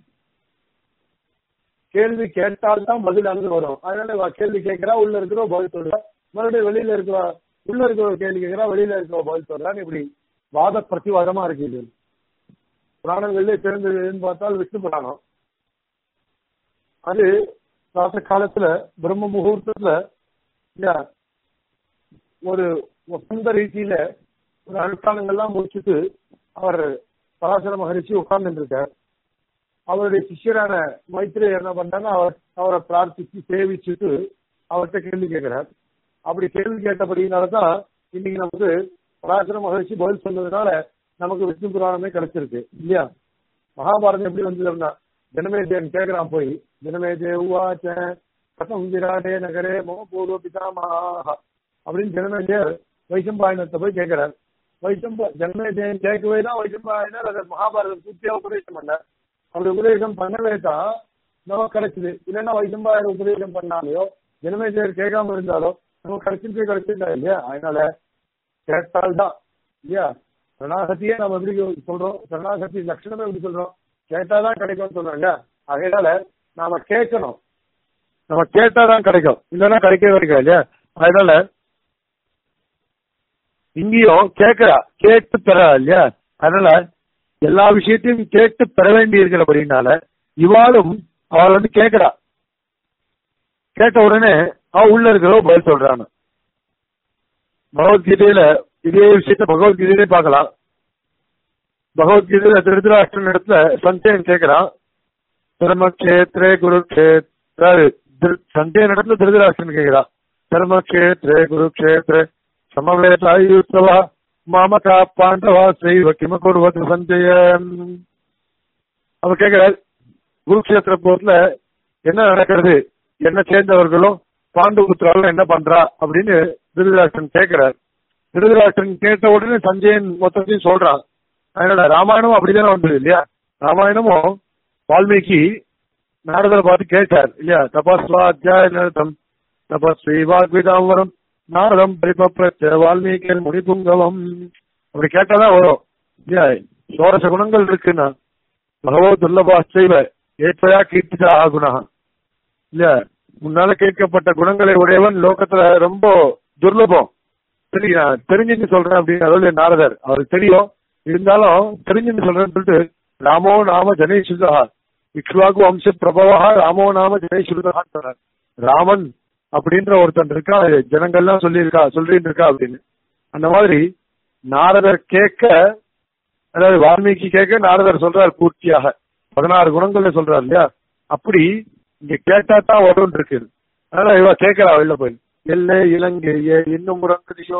கேள்வி கேட்டால்தான் பதில் அங்கு வரும் அதனால இவ கேள்வி கேட்கிறா உள்ள இருக்கிற பதில் சொல்றா மறுபடியும் வெளியில இருக்கிற உள்ள இருக்கிற கேள்வி கேட்கிறா வெளியில இருக்கிற பதில் சொல்றான்னு இப்படி வாத பிரதிவாதமா இருக்கு இது புராணங்கள்ல பிறந்ததுன்னு பார்த்தால் விஷ்ணு புராணம் அது ராச காலத்துல பிரம்ம முகூர்த்தத்துல இல்லையா ஒரு வசந்த ரீதியில ஒரு அனுஷ்டானங்கள்லாம் முடிச்சுட்டு அவர் பராசர மகரிஷி உட்கார்ந்து இருக்கார் அவருடைய சிஷ்யரான மைத்ரே என்ன பண்றாங்க அவர் அவரை பிரார்த்திச்சு சேவிச்சுட்டு அவர்கிட்ட கேள்வி கேட்கிறார் அப்படி கேள்வி கேட்டபடினாலதான் இன்னைக்கு நமக்கு பராசர மகரிஷி பதில் சொன்னதுனால நமக்கு விஷ்ணு புராணமே கிடைச்சிருக்கு இல்லையா மகாபாரதம் எப்படி வந்ததுன்னா ஜனமேஜயன் கேட்கிறான் போய் ஜனமேஜய உவாச்ச கதம் விராடே நகரே மம பூர்வ பிதாமகா அப்படின்னு ஜனமேஜயர் வைசம்பாயனத்தை போய் கேட்கிறார் வைசம்ப ஜனமேஜயன் கேட்கவே தான் வைசம்பாயனர் அதை மகாபாரதம் பூர்த்தியா உபதேசம் பண்ணார் அப்படி உபதேசம் பண்ணவே தான் நமக்கு கிடைச்சது இல்லைன்னா வைசம்பாயர் உபதேசம் பண்ணாலையோ ஜனமேஜயர் கேட்காம இருந்தாலோ நமக்கு கிடைச்சிருக்கே கிடைச்சிருந்தா இல்லையா அதனால கேட்டால்தான் இல்லையா சரணாகதியே நம்ம எப்படி சொல்றோம் சரணாகதி லட்சணமே எப்படி சொல்றோம் கேட்டாதான் கிடைக்கும்னு சொல்றாங்க அதனால நாம கேட்கணும் நம்ம கேட்டாதான் கிடைக்கும் இல்லைன்னா கிடைக்கவே கிடைக்காது இல்லையா அதனால இங்கேயும் கேட்கிறா கேட்டு பெற இல்லையா அதனால எல்லா விஷயத்தையும் கேட்டு பெற வேண்டி இருக்கிறபடினால இவாளும் அவள் வந்து கேட்கிறா கேட்ட உடனே அவ உள்ள இருக்கிறவ பதில் சொல்றான்னு பகவத்கீதையில இதே விஷயத்த பகவத்கீதையிலே பார்க்கலாம் பகவத்கீதையில திருதராஷ்டிரன் இடத்துல சஞ்சயன் கேட்கிறான் தர்மக்ஷேத்ரே குருக்ஷேத்ர சஞ்சயன் இடத்துல திருதராஷ்டிரன் கேட்கிறான் தர்மக்ஷேத்ரே குருக்ஷேத்ரே சமவேதாயுத்தவா மாமகா பாண்டவா செய்வ கிம குருவத்து சஞ்சயன் அவர் கேட்கிறார் குருக்ஷேத்திர போர்ல என்ன நடக்கிறது என்ன சேர்ந்தவர்களும் பாண்டுபுத்திராலும் என்ன பண்றா அப்படின்னு திருதராஷ்டிரன் கேட்கிறார் திருதராஷ்டிரன் கேட்ட உடனே சஞ்சயன் மொத்தத்தையும் சொல்றான் அதனால ராமாயணமும் அப்படிதானே வந்தது இல்லையா ராமாயணமும் வால்மீகி நாரதரை பார்த்து கேட்டார் இல்லையா தபஸ்வா அத்தியாய நிறுத்தம் தபஸ்வி வாக்விதாம்பரம் நாரதம் பரிபப்ரச்ச வால்மீகியன் முடிபுங்கவம் அப்படி கேட்டாதான் வரும் இல்லையா சோரச குணங்கள் இருக்குன்னா பகவத் துர்லபா செய்வ ஏற்பயா கீர்த்திதா ஆகுணா இல்லையா முன்னால கேட்கப்பட்ட குணங்களை உடையவன் லோகத்துல ரொம்ப துர்லபம் சரி நான் தெரிஞ்சுன்னு சொல்றேன் அப்படின்னு அதாவது நாரதர் அவருக்கு தெரியும் இருந்தாலும் தெரிஞ்சுன்னு சொல்றேன்னு சொல்லிட்டு ராமோ நாம ஜனே சுதா இக்ஷ்வாகு வம்ச பிரபவா ராமோ நாம ஜனே சுருதா சொல்றார் ராமன் அப்படின்ற ஒருத்தன் இருக்கா ஜனங்கள்லாம் சொல்லியிருக்கா சொல்லிட்டு இருக்கா அப்படின்னு அந்த மாதிரி நாரதர் கேட்க அதாவது வால்மீகி கேட்க நாரதர் சொல்றார் பூர்த்தியாக பதினாறு குணங்கள்ல சொல்றார் இல்லையா அப்படி இங்க கேட்டா தான் வரும் இருக்கு அதனால இவ கேட்கறா வெளில போய் எல்லே இலங்கைய இன்னும் முறங்குதியோ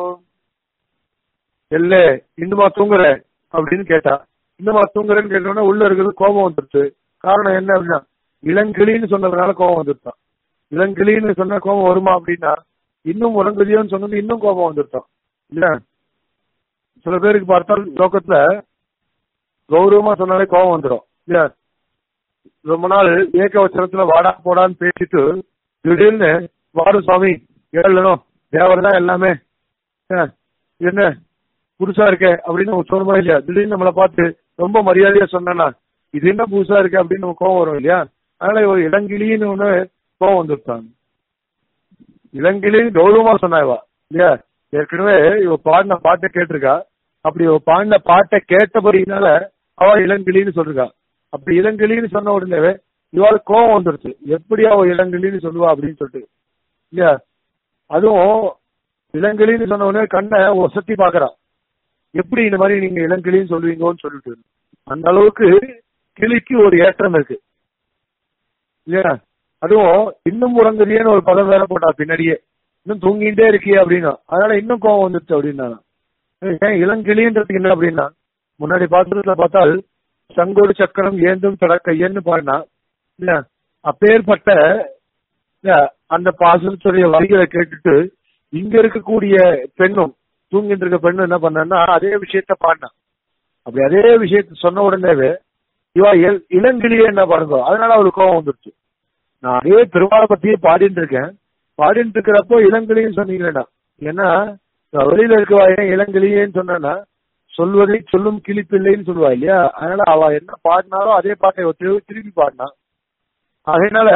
எல்லே இன்னுமா தூங்குற அப்படின்னு கேட்டா இன்னுமா தூங்குறேன்னு கேட்டோன்னா உள்ள இருக்கிறது கோபம் வந்துருச்சு காரணம் என்ன அப்படின்னா இளங்கிளின்னு சொன்னதுனால கோபம் வந்துருத்தான் இளங்கிளின்னு சொன்னா கோபம் வருமா அப்படின்னா இன்னும் உறங்குதியோன்னு சொன்னது இன்னும் கோபம் வந்துருத்தான் இல்ல சில பேருக்கு பார்த்தால் லோகத்துல கௌரவமா சொன்னாலே கோபம் வந்துடும் இல்ல ரொம்ப நாள் ஏக வச்சனத்துல வாடா போடான்னு பேசிட்டு திடீர்னு வாடு சுவாமி ஏழனும் தேவர் தான் எல்லாமே அஹ், என்ன புதுசா இருக்கே அப்படின்னு நம்ம சொல்லணுமா இல்லையா திடீர்னு நம்மளை பார்த்து ரொம்ப மரியாதையா சொன்னா இது என்ன புதுசா இருக்கு அப்படின்னு நம்ம கோவம் வரும் இல்லையா அதனால இவ இளங்கிளின்னு ஒண்ணு கோவம் வந்துருப்பாங்க இளங்கிளின்னு கௌரவமா சொன்னா இவ இல்லையா ஏற்கனவே இவ பாடின பாட்டை கேட்டிருக்கா அப்படி இவ பாடின பாட்டை கேட்டபடினால அவ இளங்கிளின்னு சொல்லிருக்கா அப்படி இளங்கிளின்னு சொன்ன உடனே இவாளுக்கு கோவம் வந்துருச்சு எப்படி அவ இளங்கிளின்னு சொல்லுவா அப்படின்னு சொல்லிட்டு இல்லையா அதுவும் இளங்கிளின்னு சொன்ன உடனே கண்ணை ஒசத்தி பாக்குறா எப்படி இந்த மாதிரி நீங்க இளங்கிளின்னு சொல்லுவீங்கன்னு சொல்லிட்டு அந்த அளவுக்கு கிளிக்கு ஒரு ஏற்றம் இருக்கு இல்லையா அதுவும் இன்னும் உறங்குறியேன்னு ஒரு பதம் வேற போட்டா பின்னாடியே இன்னும் தூங்கிட்டே இருக்கியே அப்படின்னா அதனால இன்னும் கோவம் வந்துருச்சு அப்படின்னா ஏன் இளங்கிளின்றதுக்கு என்ன அப்படின்னா முன்னாடி பாத்திரத்துல பார்த்தால் சங்கோடு சக்கரம் ஏந்தும் தொடக்கையன்னு பாடினா இல்ல அப்பேற்பட்ட இல்ல, அந்த பாசனத்துடைய வரிகளை கேட்டுட்டு இங்க இருக்கக்கூடிய பெண்ணும் தூங்கிட்டு இருக்க பெண்ணும் என்ன பண்ணா அதே விஷயத்த பாடினா அப்படி அதே விஷயத்த சொன்ன உடனேவே இவா இள- இளங்கிளியே என்ன பாருங்க அதனால அவளுக்கு கோவம் வந்துருச்சு நான் அதே பெருமாளை பத்தியே பாடிட்டு இருக்கேன் பாடிட்டு இருக்கிறப்போ இளங்கிளின்னு சொன்னீங்களா ஏன்னா நான் வெளியில இருக்கவா ஏன் இளங்கிளியேன்னு சொன்னா சொல்வதை சொல்லும் கிளிப்பிள்ளைன்னு சொல்லுவா இல்லையா அதனால அவ என்ன பாடினாலும் அதே பாட்டை இவ திரு- திருப்பி பாடினா அதனால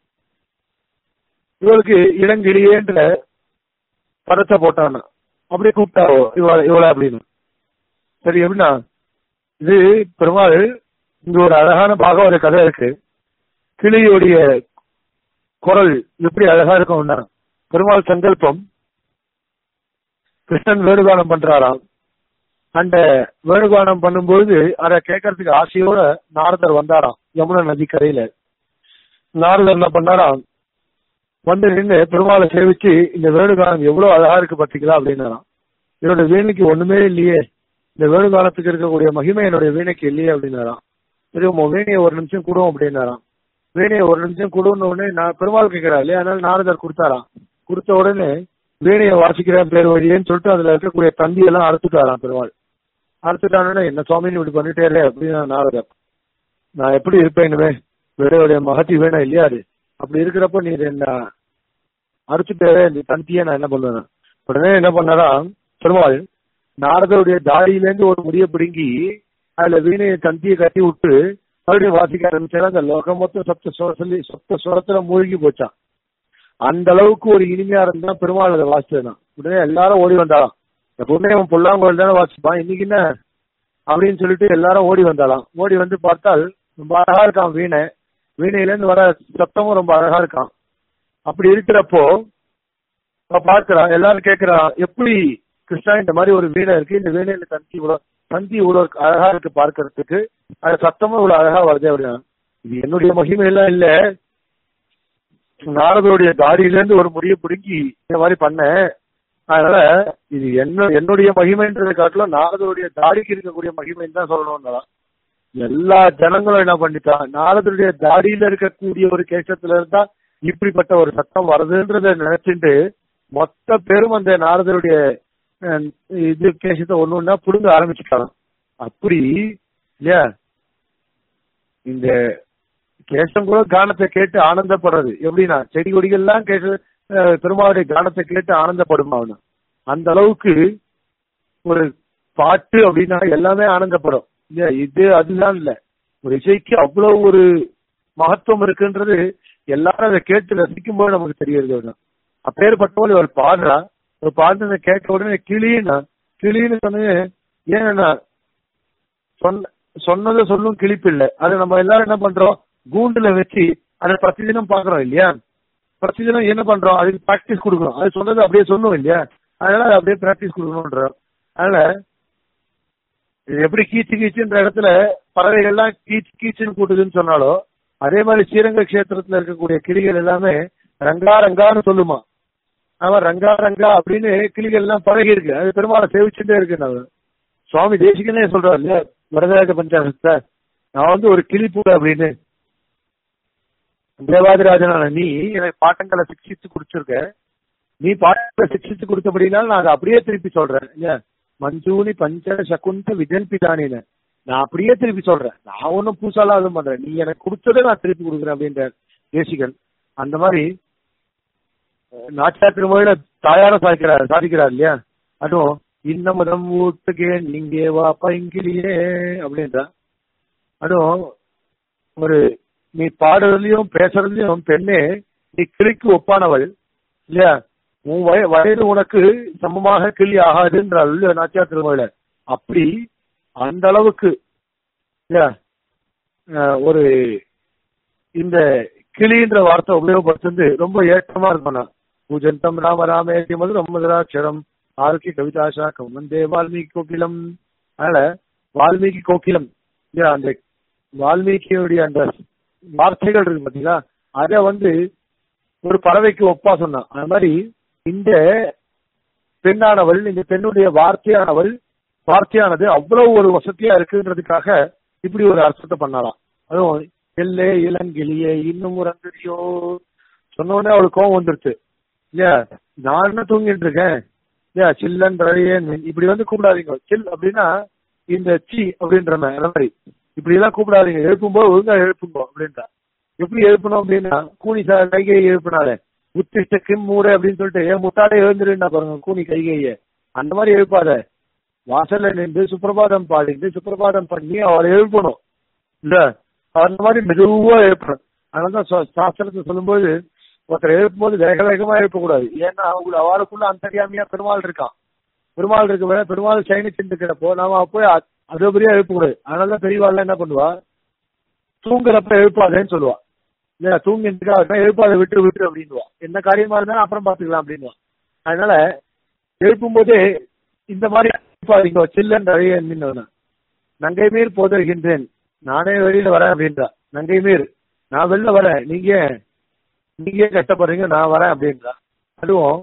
இவளுக்கு இளங்கிளியேன்ற பதத்தை போட்டானா அப்படியே கூப்பிட்டாவோ இவ இவளை அப்படின்னு சரி எப்படின்னா இது பெருமாள் இங்க ஒரு அழகான பாகம் ஒரு கதை இருக்கு கிளியுடைய குரல் எப்படி அழகா இருக்கும்னா பெருமாள் சங்கல்பம் கிருஷ்ணன் வேணுகானம் பண்றாராம் அந்த வேணுகானம் பண்ணும்போது அதை கேட்கறதுக்கு ஆசையோட நாரதர் வந்தாராம் யமுனா நதி கரையில நாரதர் என்ன பண்ணாராம் வந்து நின்று பெருமாளை சேவிச்சு இந்த வேணுகானம் எவ்வளவு அழகா இருக்கு பாத்தீங்களா அப்படின்னாராம் என்னோட வீணைக்கு ஒண்ணுமே இல்லையே இந்த வேணுகானத்துக்கு இருக்கக்கூடிய மகிமை என்னுடைய வீணைக்கு இல்லையே அப்படின்னாராம் சரி உங்க வீணையை ஒரு நிமிஷம் கொடுவோம் அப்படின்னாராம் வீணையை ஒரு நிமிஷம் கொடுன்னு உடனே நான் பெருமாள் கேட்கிறா இல்லையா அதனால நாரதர் கொடுத்தாராம் கொடுத்த உடனே வீணையை வாசிக்கிறேன் பேர் வழியேன்னு சொல்லிட்டு அதுல இருக்கக்கூடிய தந்தி எல்லாம் அறுத்துட்டாராம் பெருமாள் அறுத்துட்டானே என்ன சுவாமின்னு இப்படி பண்ணிட்டே அப்படின்னு நாரதர் நான் எப்படி இருப்பேன் இனிமே வீடையுடைய மகத்தி வேணும் இல்லையா அது அப்படி இருக்கிறப்ப நீ என்ன அறுத்துட்டே இந்த தந்தியை நான் என்ன பண்ணுவேன் உடனே என்ன பண்ணாரா பெருமாள் நாரதருடைய தாடியிலேருந்து ஒரு முடிய பிடுங்கி அதுல வீணையை தந்தியை கட்டி விட்டு மறுபடியும் வாசிக்க ஆரம்பிச்சா அந்த லோகம் மொத்தம் சப்த சுர சொல்லி சப்த சுரத்துல மூழ்கி போச்சான் அந்த அளவுக்கு ஒரு இனிமையா இருந்தா பெருமாள் அதை வாசிச்சதுதான் உடனே எல்லாரும் ஓடி வந்தாலாம் எப்பவுமே அவன் புல்லாங்குழல் தானே வாசிப்பான் இன்னைக்கு என்ன அப்படின்னு சொல்லிட்டு எல்லாரும் ஓடி வந்தாலாம் ஓடி வந்து பார்த்தால் ரொம்ப அழகா இருக்கான் வீணை வீணையில இருந்து வர சத்தமும் ரொம்ப அழகா இருக்கான் அப்படி இருக்கிறப்போ அவ பார்க்கிறான் எல்லாரும் கேட்கிறான் எப்படி கிருஷ்ணா இந்த மாதிரி ஒரு வீணை இருக்கு இந்த வீணையில தந்தி இவ்வளவு தந்தி இவ்வளவு அழகா இருக்கு பார்க்கறதுக்கு அது சத்தமும் இவ்வளவு அழகா வருது அப்படின்னா இது என்னுடைய மகிமை எல்லாம் இல்ல நாரதருடைய தாடியில இருந்து ஒரு முடிய பிடுங்கி இந்த மாதிரி பண்ணேன் அதனால இது என்ன என்னுடைய மகிமைன்றதை காட்டிலும் நாரதருடைய தாடிக்கு இருக்கக்கூடிய மகிமைன்னு தான் சொல்லணும்னா எல்லா ஜனங்களும் என்ன பண்ணிட்டான் நாரதருடைய தாடியில இருக்கக்கூடிய ஒரு கேசத்துல இருந்தா இப்படிப்பட்ட ஒரு சத்தம் வருதுன்றத நினைச்சுட்டு மொத்த பேரும் அந்த நாரதருடைய அஹ், இது கேசத்தை ஒண்ணு ஒண்ணா புடுங்க ஆரம்பிச்சுட்டாங்க அப்படி இல்லையா இந்த கேசம் கூட கானத்தை கேட்டு ஆனந்தப்படுறது எப்படின்னா செடி கொடிகள்லாம் கேட்டு அஹ், பெருமாளுடைய கானத்தை கேட்டு ஆனந்தப்படுமா அவனு அந்த அளவுக்கு ஒரு பாட்டு அப்படின்னா எல்லாமே ஆனந்தப்படும் இல்லையா இது அதுதான் இல்ல ஒரு இசைக்கு அவ்வளவு ஒரு மகத்துவம் இருக்குன்றது எல்லாரும் அதை கேட்டு ரசிக்கும் போது நமக்கு தெரியுது அப்படின்னா அப்பேற்பட்டவள் இவர் பாடுறா ஒரு பாடுறதை கேட்ட உடனே கிளின்னா கிளின்னு சொன்னது ஏன்னா சொன்ன சொன்னதை சொல்லும் கிளிப்பில்லை அது நம்ம எல்லாரும் என்ன பண்றோம் கூண்டுல வச்சு அதை பிரதி தினம் பாக்குறோம் இல்லையா பிரதி தினம் என்ன பண்றோம் அதுக்கு பிராக்டிஸ் கொடுக்கணும் அது சொன்னது அப்படியே சொல்லும் இல்லையா அதனால அது அப்படியே பிராக்டிஸ் கொடுக்கணும்ன்றோம் அதனால இது எப்படி கீச்சு கீச்சுன்ற இடத்துல பறவைகள்லாம் கீச்சு கீச்சுன்னு கூட்டுதுன்னு சொன்னாலோ அதே மாதிரி ஸ்ரீரங்க கஷேத்திரத்துல இருக்கக்கூடிய கிளிகள் எல்லாமே ரங்கா ரங்கான்னு சொல்லுமா அவன் ரங்கா ரங்கா அப்படின்னு கிளிகள் எல்லாம் பழகி இருக்கு அது பெருமாளை சேவிச்சுட்டே இருக்கு நான் சுவாமி தேசிகனே சொல்றாரு இல்லையா வரதராஜ பஞ்சாசத்தை நான் வந்து ஒரு கிளி பூ அப்படின்னு தேவாதிராஜனான நீ எனக்கு பாட்டங்களை சிக்ஷித்து குடிச்சிருக்க நீ பாட்டங்களை சிக்ஷித்து கொடுத்தபடினால நான் அதை அப்படியே திருப்பி சொல்றேன் இல்லையா மஞ்சூனி பஞ்ச சகுந்த விஜல்பிதானின்னு நான் அப்படியே திருப்பி சொல்றேன் நான் ஒன்னும் பூசாலாம் எதுவும் பண்றேன் நீ எனக்கு கொடுத்ததை நான் திருப்பி கொடுக்குறேன் அப்படின்ற தேசிகன் அந்த மாதிரி நாச்சியார் திருமொழியில தாயார சாதிக்கிறார் சாதிக்கிறார் இல்லையா அதுவும் இன்னமுதம் ஊட்டுக்கே நீங்கே வா பைங்கிலியே அப்படின்றா அதுவும் ஒரு நீ பாடுறதுலயும் பேசுறதுலயும் பெண்ணே நீ கிளிக்கு ஒப்பானவள் இல்லையா உன் வய வயது உனக்கு சமமாக கிளி ஆகாதுன்றாள் இல்லையா நாச்சியார் திருமொழியில அப்படி அந்த அளவுக்கு இல்லையா அஹ் ஒரு இந்த கிளின்ற வார்த்தை உபயோகப்படுத்துறது ரொம்ப ஏற்றமா இருக்கும் நான் பூஜந்தம் ராம ராமேதி மதுரம் மதுராட்சரம் ஆரோக்கிய கவிதாஷா வந்தே வால்மீகி கோகிலம் அதனால வால்மீகி கோகிலம் இல்லையா அந்த வால்மீகியுடைய அந்த வார்த்தைகள் இருக்கு பாத்தீங்களா அத வந்து ஒரு பறவைக்கு ஒப்பா சொன்னான் அது மாதிரி இந்த பெண்ணானவள் இந்த பெண்ணுடைய வார்த்தையானவள் வார்த்தையானது அவ்வளவு ஒரு வசதியா இருக்குன்றதுக்காக இப்படி ஒரு அர்த்தத்தை பண்ணலாம் அதுவும் எல்லே இளங்கிளியே இன்னும் உறங்குறியோ சொன்ன உடனே அவளுக்கு கோவம் வந்துருச்சு இல்லையா நான் என்ன தூங்கிட்டு இருக்கேன் இல்லையா சில்லன் ரழியன் இப்படி வந்து கூப்பிடாதீங்க சில் அப்படின்னா இந்த சி அப்படின்ற மாதிரி அந்த மாதிரி இப்படி எல்லாம் கூப்பிடாதீங்க எழுப்பும்போது ஒழுங்கா எழுப்புங்க அப்படின்றா எப்படி எழுப்பணும் அப்படின்னா கூனி சா கைகையை எழுப்பினாலே உத்திஷ்ட கிம் மூட அப்படின்னு சொல்லிட்டு ஏன் முட்டாளே எழுந்துருன்னா பாருங்க கூனி கைகைய அந்த மாதிரி எழுப்பாத வாசல்ல நின்று சுப்பிரபாதம் பாடிட்டு சுப்பிரபாதம் பண்ணி அவளை எழுப்பணும் இல்ல அந்த மாதிரி மெதுவா எழுப்பணும் அதனாலதான் சா- சாஸ்திரத்தை சொல்லும்போது ஒருத்தர் எழுப்பும்போது வேக வேகமா எழுப்பக்கூடாது ஏன்னா அவங்க அவளுக்குள்ள அந்தரியாமையா பெருமாள் இருக்கான் பெருமாள் இருக்க வேற பெருமாள் சயனிச்சுட்டு இருக்கிறப்போ நாம போய் அ- அதுபடியா எழுப்பக்கூடாது அதனாலதான் பெரியவாள் என்ன பண்ணுவா தூங்குறப்ப எழுப்பாதேன்னு சொல்லுவா இல்ல தூங்கிட்டு இருக்கா எழுப்பாத விட்டு விட்டு அப்படின்னுவா என்ன காரியமா இருந்தாலும் அப்புறம் பாத்துக்கலாம் அப்படின்னுவா அதனால எழுப்பும் போதே இந்த மாதிரி எழுப்பாதீங்க சில்லன் நிறைய நங்கை மீர் போதருகின்றேன் நானே வெளியில வரேன் அப்படின்றா நங்கை மீர் நான் வெளில வரேன் நீங்க நீங்க ஏன் கஷ்டப்படுறீங்க நான் வரேன் அப்படின்றா அதுவும்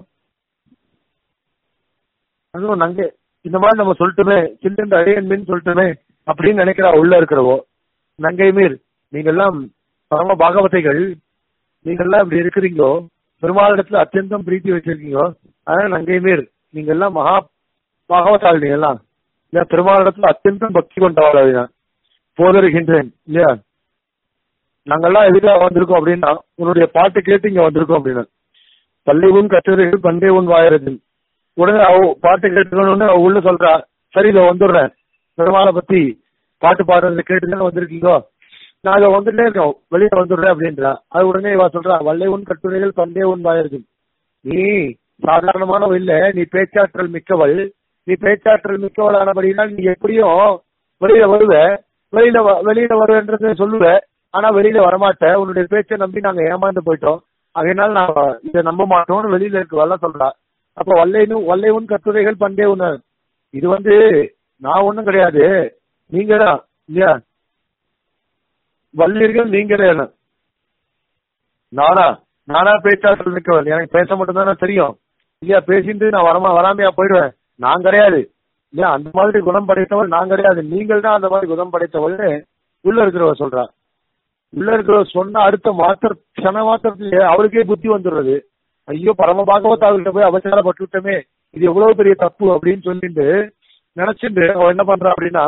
அதுவும் நங்க இந்த மாதிரி நம்ம சொல்லிட்டுமே சில்லன் அழியன் மீன் சொல்லிட்டுமே அப்படின்னு நினைக்கிறா உள்ள இருக்கிறவோ நங்கை மீர் நீங்க எல்லாம் பரம பாகவதைகள் நீங்க எல்லாம் இப்படி இருக்கிறீங்களோ பெருமாளிடத்துல அத்தியந்தம் பிரீத்தி வச்சிருக்கீங்களோ அதனால நங்கை மீர் நீங்க எல்லாம் மகா பாகவதாள் நீங்க எல்லாம் இல்லையா பெருமாளிடத்துல அத்தியந்தம் பக்தி கொண்டவாள் அப்படின்னா போதருகின்றேன் இல்லையா நாங்கெல்லாம் எதுக்காக வந்திருக்கோம் அப்படின்னா உன்னுடைய பாட்டு கேட்டு இங்க வந்திருக்கோம் அப்படின்னா பள்ளி உன் கட்டுரைகள் பண்டே உன் வாயறது உடனே அவ பாட்டு கேட்டுக்கணும்னு அவ உள்ள சொல்றா சரி இதை வந்துடுறேன் பெருமாளை பத்தி பாட்டு பாடுறது கேட்டுதானே வந்திருக்கீங்கோ நான் இதை வந்துட்டே இருக்கோம் வெளியில வந்துடுறேன் அப்படின்றா அது உடனே இவ சொல்றா வல்லை உன் கட்டுரைகள் பண்டே உன் வாயறது நீ சாதாரணமானவ இல்ல நீ பேச்சாற்றல் மிக்கவள் நீ பேச்சாற்றல் மிக்கவள் ஆனபடினால் நீ எப்படியும் வெளியில வருவ வெளியில வ- வெளியில வருவேன்றத சொல்லுவ ஆனா வெளியில வரமாட்ட உன்னுடைய பேச்சை நம்பி நாங்க ஏமாந்து போயிட்டோம் அதனால நான் இதை நம்ப மாட்டோம்னு வெளியில இருக்கவெல்லாம் சொல்றா அப்ப வல்லைனு வல்லைவன் கட்டுரைகள் பண்டே உன்ன இது வந்து நான் ஒண்ணும் கிடையாது நீங்க தான் இல்லையா வல்லீர்கள் நீங்களே தான். நானா நானா பேச்சாற்றல் மிக்கவள் எனக்கு பேச மட்டும் தானே தெரியும் இல்லையா பேசிட்டு நான் வரமா வராமையா போயிடுவேன் நான் கிடையாது இல்லையா அந்த மாதிரி குணம் படைத்தவள் நான் கிடையாது நீங்கள் தான் அந்த மாதிரி குணம் படைத்தவள்னு உள்ள இருக்கிறவ சொல்றா உள்ள இருக்கிறவ சொன்ன அடுத்த மாத்திர க்ஷண மாத்திரத்திலே அவளுக்கே புத்தி வந்துடுறது ஐயோ பரம பாகவதாவிட்ட போய் அவசரப்பட்டு விட்டோமே இது எவ்வளவு பெரிய தப்பு அப்படின்னு சொல்லிட்டு நினைச்சிட்டு அவன் என்ன பண்றா அப்படின்னா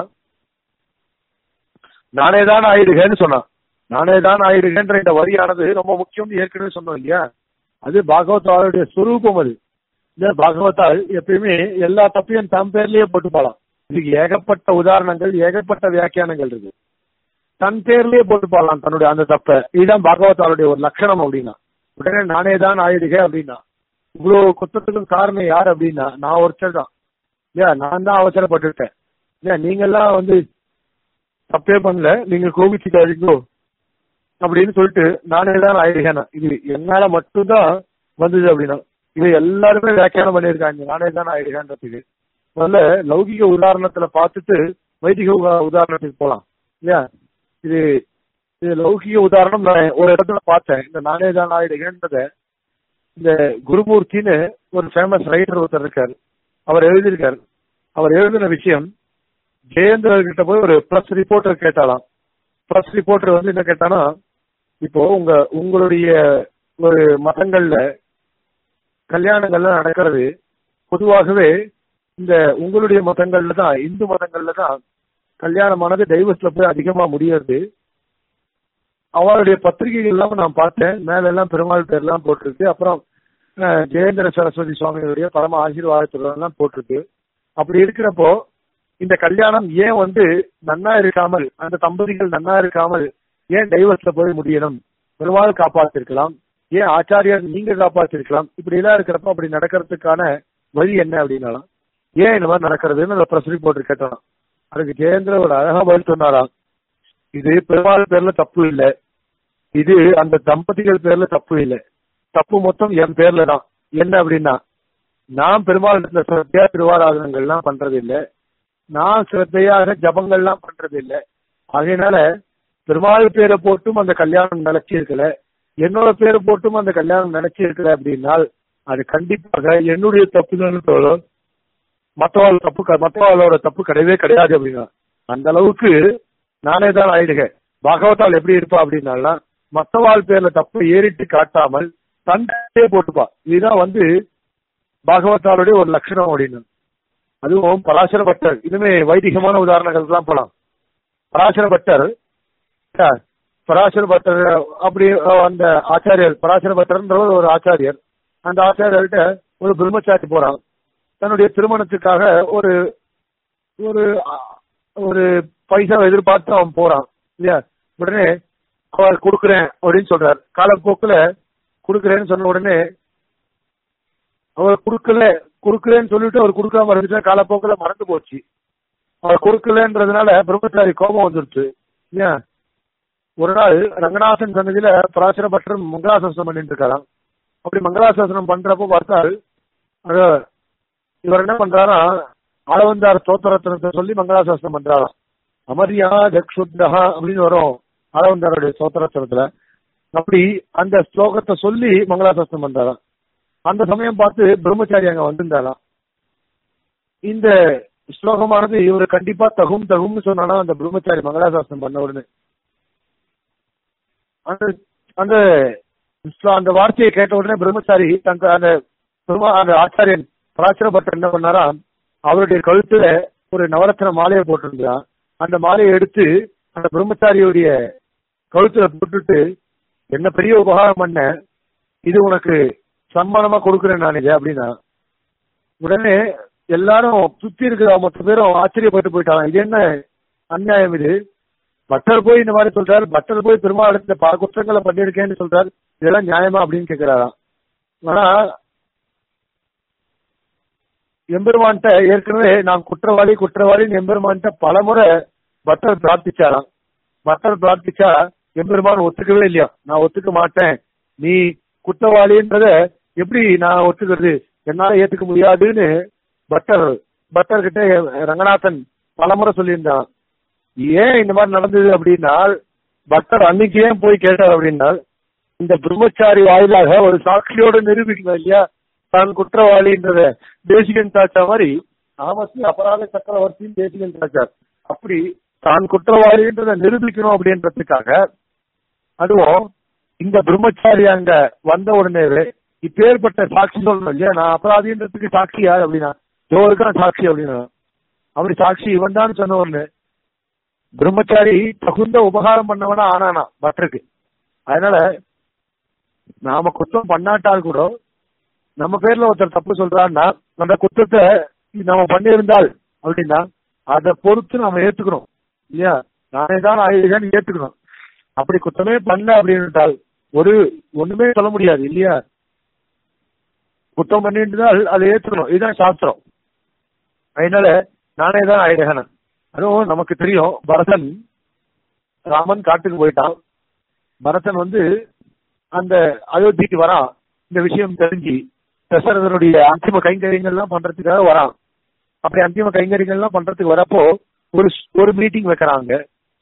நானே தான் ஆயிடுகன்னு சொன்னான் நானே தான் ஆயிடுகன்ற இந்த வரியானது ரொம்ப முக்கியம் ஏற்கனவே சொன்னோம் இல்லையா அது பாகவதாவுடைய சுரூபம் அது இந்த பாகவதால் எப்பயுமே எல்லா தப்பையும் தம் பேர்லயே போட்டுப்பாளாம் இதுக்கு ஏகப்பட்ட உதாரணங்கள் ஏகப்பட்ட வியாக்கியானங்கள் இருக்கு தன் பேர்லயே போட்டுப்பாளாம் தன்னுடைய அந்த தப்ப இதுதான் பாகவதாவுடைய ஒரு லட்சணம் அப்படின்னா உடனே நானே தான் ஆயிடுக அப்படின்னா இவ்வளவு குத்தத்துக்கும் காரணம் யார் அப்படின்னா நான் ஒருத்தர் தான் இல்லையா நான் தான் அவசரப்பட்டுட்டேன் இல்லையா நீங்க எல்லாம் வந்து தப்பே பண்ணல நீங்க கோபிச்சுக்காதீங்கோ அப்படின்னு சொல்லிட்டு நானே தான் ஆயிடுகேன் இது என்னால மட்டும்தான் வந்தது அப்படின்னா இது எல்லாருமே வியாக்கியானம் பண்ணியிருக்காங்க நானே தான் ஆயிடுகேன்றதுக்கு முதல்ல லௌகிக உதாரணத்துல பார்த்துட்டு வைதிக உதா- உதாரணத்துக்கு போலாம் இல்லையா இது இது லௌகிக உதாரணம் நான் ஒரு இடத்துல பார்த்தேன் இந்த நானேதான் நாயுடுகன்றத இந்த குருமூர்த்தின்னு ஒரு ஃபேமஸ் ரைட்டர் ஒருத்தர் இருக்காரு அவர் எழுதியிருக்காரு அவர் எழுதின விஷயம் ஜெயேந்திரர் கிட்ட போய் ஒரு பிரஸ் ரிப்போர்ட்டர் கேட்டாலாம் பிரஸ் ரிப்போர்ட்டர் வந்து என்ன கேட்டானா இப்போ உங்க உங்களுடைய ஒரு மதங்கள்ல கல்யாணங்கள்லாம் நடக்கிறது பொதுவாகவே இந்த உங்களுடைய மதங்கள்ல தான் இந்து மதங்கள்ல தான் கல்யாணமானது டைவர்ஸ்ல போய் அதிகமா முடியாது அவருடைய பத்திரிகைகள் எல்லாம் நான் பார்த்தேன் மேல எல்லாம் பெருமாள் பேர்லாம் போட்டிருக்கு அப்புறம் அஹ், ஜெயேந்திர சரஸ்வதி சுவாமியுடைய பரம ஆசீர்வாதத்துடன் எல்லாம் போட்டிருக்கு அப்படி இருக்கிறப்போ இந்த கல்யாணம் ஏன் வந்து நன்னா இருக்காமல் அந்த தம்பதிகள் நன்னா இருக்காமல் ஏன் டைவர்ஸ்ல போய் முடியணும் பெருமாள் காப்பாத்திருக்கலாம் ஏன் ஆச்சாரியார் நீங்க காப்பாத்திருக்கலாம் இப்படி எல்லாம் இருக்கிறப்ப அப்படி நடக்கிறதுக்கான வழி என்ன அப்படின்னாலாம் ஏன் இந்த மாதிரி நடக்கிறதுன்னு அந்த பிரஸ் ரிப்போர்ட் கேட்டான் அதுக்கு ஜெயேந்திர ஒரு அழகா பதில் சொன்னாராம் இது பெருமாள் பேர்ல தப்பு இல்ல இது அந்த தம்பதிகள் பேர்ல தப்பு இல்ல தப்பு மொத்தம் என் பேர்ல தான் என்ன அப்படின்னா நான் பெருமாள் இடத்துல சிரத்தையா திருவாராதனங்கள்லாம் பண்றது இல்ல நான் சிரத்தையாக ஜபங்கள்லாம் பண்றது இல்ல அதனால பெருமாள் பேரை போட்டும் அந்த கல்யாணம் நினைச்சு இருக்கல என்னோட பேரை போட்டும் அந்த கல்யாணம் நினைச்சு இருக்கல அப்படின்னால் அது கண்டிப்பாக என்னுடைய தப்பு தான் தோணும் மத்தவாள் தப்பு க- மத்தவாளோட தப்பு கிடையவே கிடையாது அப்படின்னா அந்த அளவுக்கு நானே தான் ஆயிடுக பாகவதால் எப்படி இருப்பா அப்படின்னால மத்தவாள் பேர்ல தப்பு ஏறிட்டு காட்டாமல் தண்டே போட்டுப்பா இதுதான் வந்து பாகவதாளுடைய ஒரு லட்சணம் அப்படின்னு அதுவும் பராசர பட்டர் இதுமே வைதிகமான உதாரணங்கள் எல்லாம் போலாம் பராசர பட்டர் ஆ, பராசர பட்டர் அப்படி அஹ், அந்த ஆச்சாரியர் பராசர பட்டர்ன்றவர் ஒரு ஆச்சாரியர் அந்த ஆச்சாரியர்கிட்ட ஒரு பிரம்மச்சாரி போறான் தன்னுடைய திருமணத்துக்காக ஒரு ஒரு அஹ், ஒரு பைசா எதிர்பார்த்து அவன் போறான் இல்லையா உடனே அவர் கொடுக்குறேன் அப்படின்னு சொல்றார் காலப்போக்குல கொடுக்குறேன்னு சொன்ன உடனே அவர் கொடுக்கல கொடுக்கலன்னு சொல்லிட்டு அவர் கொடுக்காம இருந்துச்சா காலப்போக்குல மறந்து போச்சு அவர் கொடுக்கலன்றதுனால பிரம்மச்சாரி கோபம் வந்துருச்சு இல்லையா ஒரு நாள் ரங்கநாதன் சன்னதியில பராசர பட்டர் மங்களாசாசனம் பண்ணிட்டு இருக்காராம் அப்படி மங்களாசாசனம் பண்றப்போ பார்த்தால் அத இவர் என்ன பண்றாரா ஆளவந்தார் ஸ்தோத்திரத்தினத்தை சொல்லி மங்களாசாசனம் பண்றாராம் அமரியா தக்ஷுத்தகா அப்படின்னு வரும் ஆளவந்தாருடைய ஸ்தோத்திரத்தினத்துல அப்படி அந்த ஸ்லோகத்தை சொல்லி மங்களாசாசனம் பண்றாராம் அந்த சமயம் பார்த்து பிரம்மச்சாரி அங்க வந்திருந்தாராம் இந்த ஸ்லோகமானது இவரு கண்டிப்பா தகும் தகும்னு சொன்னானா அந்த பிரம்மச்சாரி மங்களாசாசனம் பண்ண உடனே அந்த அந்த ஸ்லோ- அந்த வார்த்தையை கேட்ட உடனே பிரம்மச்சாரி தங்க அந்த பெருமா அந்த ஆச்சாரியன் பராசரப்பட்டர் என்ன பண்ணாரா அவருடைய கழுத்துல ஒரு நவரத்ன மாலையை போட்டிருந்தான் அந்த மாலையை எடுத்து அந்த பிரம்மச்சாரியுடைய கழுத்துல போட்டுட்டு என்ன பெரிய உபகாரம் பண்ண இது உனக்கு சன்மானமா கொடுக்குறேன் நான் இதை அப்படின்னா உடனே எல்லாரும் சுத்தி இருக்கிற மொத்த பேரும் ஆச்சரியப்பட்டு போயிட்டாங்க இது என்ன அநியாயம் இது பட்டர் போய் இந்த மாதிரி சொல்றாரு பட்டர் போய் பெருமாள் பல குற்றங்களை பண்ணிருக்கேன்னு சொல்றாரு இதெல்லாம் நியாயமா அப்படின்னு கேக்குறாராம் ஆனா எம்பெருமான்ட்ட ஏற்கனவே நான் குற்றவாளி குற்றவாளின்னு எம்பெருமான்ட்ட பலமுறை பட்டர் பிரார்த்திச்சாராம் பட்டர் பிரார்த்திச்சா எம்பெருமான் ஒத்துக்கவே இல்லையா நான் ஒத்துக்க மாட்டேன் நீ குற்றவாளின்றத எப்படி நான் ஒத்துக்கிறது என்னால ஏத்துக்க முடியாதுன்னு பட்டர் பட்டர் கிட்ட ரங்கநாதன் பலமுறை சொல்லியிருந்தான் ஏன் இந்த மாதிரி நடந்தது அப்படின்னா பக்தர் அன்னைக்கு ஏன் போய் கேட்டார் அப்படின்னா இந்த பிரம்மச்சாரி வாயிலாக ஒரு சாட்சியோட நிரூபிக்கணும் இல்லையா தான் குற்றவாளின்றத தேசிகன் தாச்சா மாதிரி ஆமஸ்தி அபராத சக்கரவர்த்தியும் தேசிகன் தாச்சார் அப்படி தான் குற்றவாளின்றத நிரூபிக்கணும் அப்படின்றதுக்காக அதுவும் இந்த பிரம்மச்சாரி அங்க வந்த உடனே இப்பேற்பட்ட சாட்சி சொல்லணும் இல்லையா நான் அபராதின்றதுக்கு சாட்சி யார் அப்படின்னா ஜோருக்கான சாட்சி அப்படின்னா அப்படி சாட்சி இவன் தான் சொன்ன உடனே பிரம்மச்சாரி தகுந்த உபகாரம் பண்ணவனா ஆனானா பட்டருக்கு அதனால நாம குற்றம் பண்ணாட்டால் கூட நம்ம பேர்ல ஒருத்தர் தப்பு சொல்றான்னா அந்த குற்றத்தை நம்ம பண்ணியிருந்தால் அப்படின்னா அதை பொறுத்து நாம ஏத்துக்கணும் இல்லையா நானே தான் ஆயுதன்னு ஏத்துக்கணும் அப்படி குற்றமே பண்ணல அப்படின்னுட்டால் ஒரு ஒண்ணுமே சொல்ல முடியாது இல்லையா குற்றம் பண்ணிட்டால் அதை ஏத்துக்கணும் இதுதான் சாஸ்திரம் அதனால நானே தான் ஆயுதகனன் அதுவும் நமக்கு தெரியும் பரதன் ராமன் காட்டுக்கு போயிட்டான் பரதன் வந்து அந்த அயோத்திக்கு வரான் இந்த விஷயம் தெரிஞ்சு தசரதனுடைய அந்திம கைங்கரியங்கள்லாம் பண்றதுக்காக வரான் அப்படி அந்திம கைங்கரியங்கள்லாம் பண்றதுக்கு வரப்போ ஒரு ஒரு மீட்டிங் வைக்கிறாங்க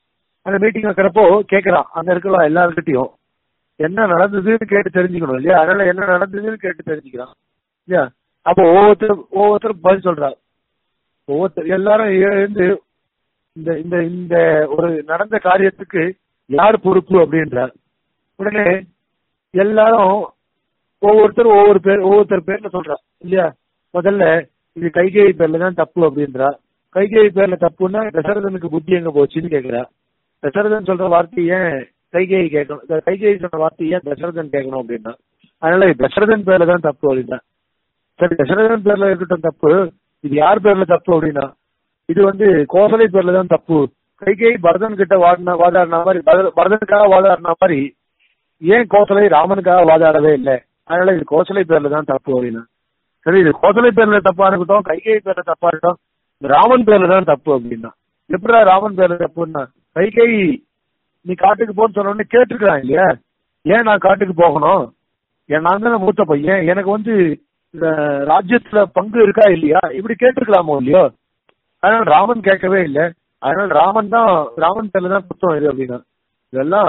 அந்த மீட்டிங் வைக்கிறப்போ கேட்கறான் அங்க இருக்கலாம் எல்லாருக்கிட்டையும் என்ன நடந்ததுன்னு கேட்டு தெரிஞ்சுக்கணும் இல்லையா அதனால என்ன நடந்ததுன்னு கேட்டு தெரிஞ்சுக்கிறான் இல்லையா அப்போ ஒவ்வொருத்தரும் ஒவ்வொருத்தரும் பதில் சொல்றா ஒவ்வொருத்தர் எல்லாரும் எழுந்து இந்த இந்த இந்த ஒரு நடந்த காரியத்துக்கு யார் பொறுப்பு அப்படின்றார் உடனே எல்லாரும் ஒவ்வொருத்தரும் ஒவ்வொரு பேர் ஒவ்வொருத்தர் பேர்ல சொல்றா இல்லையா முதல்ல இது கைகேயி பேர்ல தான் தப்பு அப்படின்றா கைகேயி பேர்ல தப்புன்னா தசரதனுக்கு புத்தி எங்க போச்சுன்னு கேக்குறா தசரதன் சொல்ற வார்த்தை ஏன் கைகேயி கேட்கணும் இந்த கைகேயி சொல்ற வார்த்தை ஏன் தசரதன் கேட்கணும் அப்படின்னா அதனால இது தசரதன் பேர்ல தான் தப்பு அப்படின்னா சரி தசரதன் பேர்ல இருக்கட்டும் தப்பு இது யார் பேர்ல தப்பு அப்படின்னா இது வந்து கோசலை பேர்ல தான் தப்பு கைகேயி பரதன் கிட்ட வாடின வாதாடின மாதிரி பரத- பரதனுக்காக வாதாடின மாதிரி ஏன் கோசலை ராமனுக்காக வாதாடவே இல்லை அதனால இது கோசலை பேர்ல தான் தப்பு அப்படின்னா சரி இது கோசலை பேர்ல தப்பா இருக்கட்டும் கைகேயி பேர்ல தப்பா இருக்கட்டும் இந்த ராமன் பேர்ல தான் தப்பு அப்படின்னா எப்படா ராமன் பேர்ல தப்புன்னா கைகேயி நீ காட்டுக்கு போன்னு சொன்ன உடனே கேட்டுருக்கான் இல்லையா ஏன் நான் காட்டுக்கு போகணும் ஏன் நான் தானே மூத்த பையன் எனக்கு வந்து இந்த ராஜ்யத்துல பங்கு இருக்கா இல்லையா இப்படி கேட்டிருக்கலாமோ இல்லையோ அதனால ராமன் கேட்கவே இல்லை அதனால ராமன் தான் ராமன் பேர்ல தான் குத்தம் இது அப்படின்னா இதெல்லாம்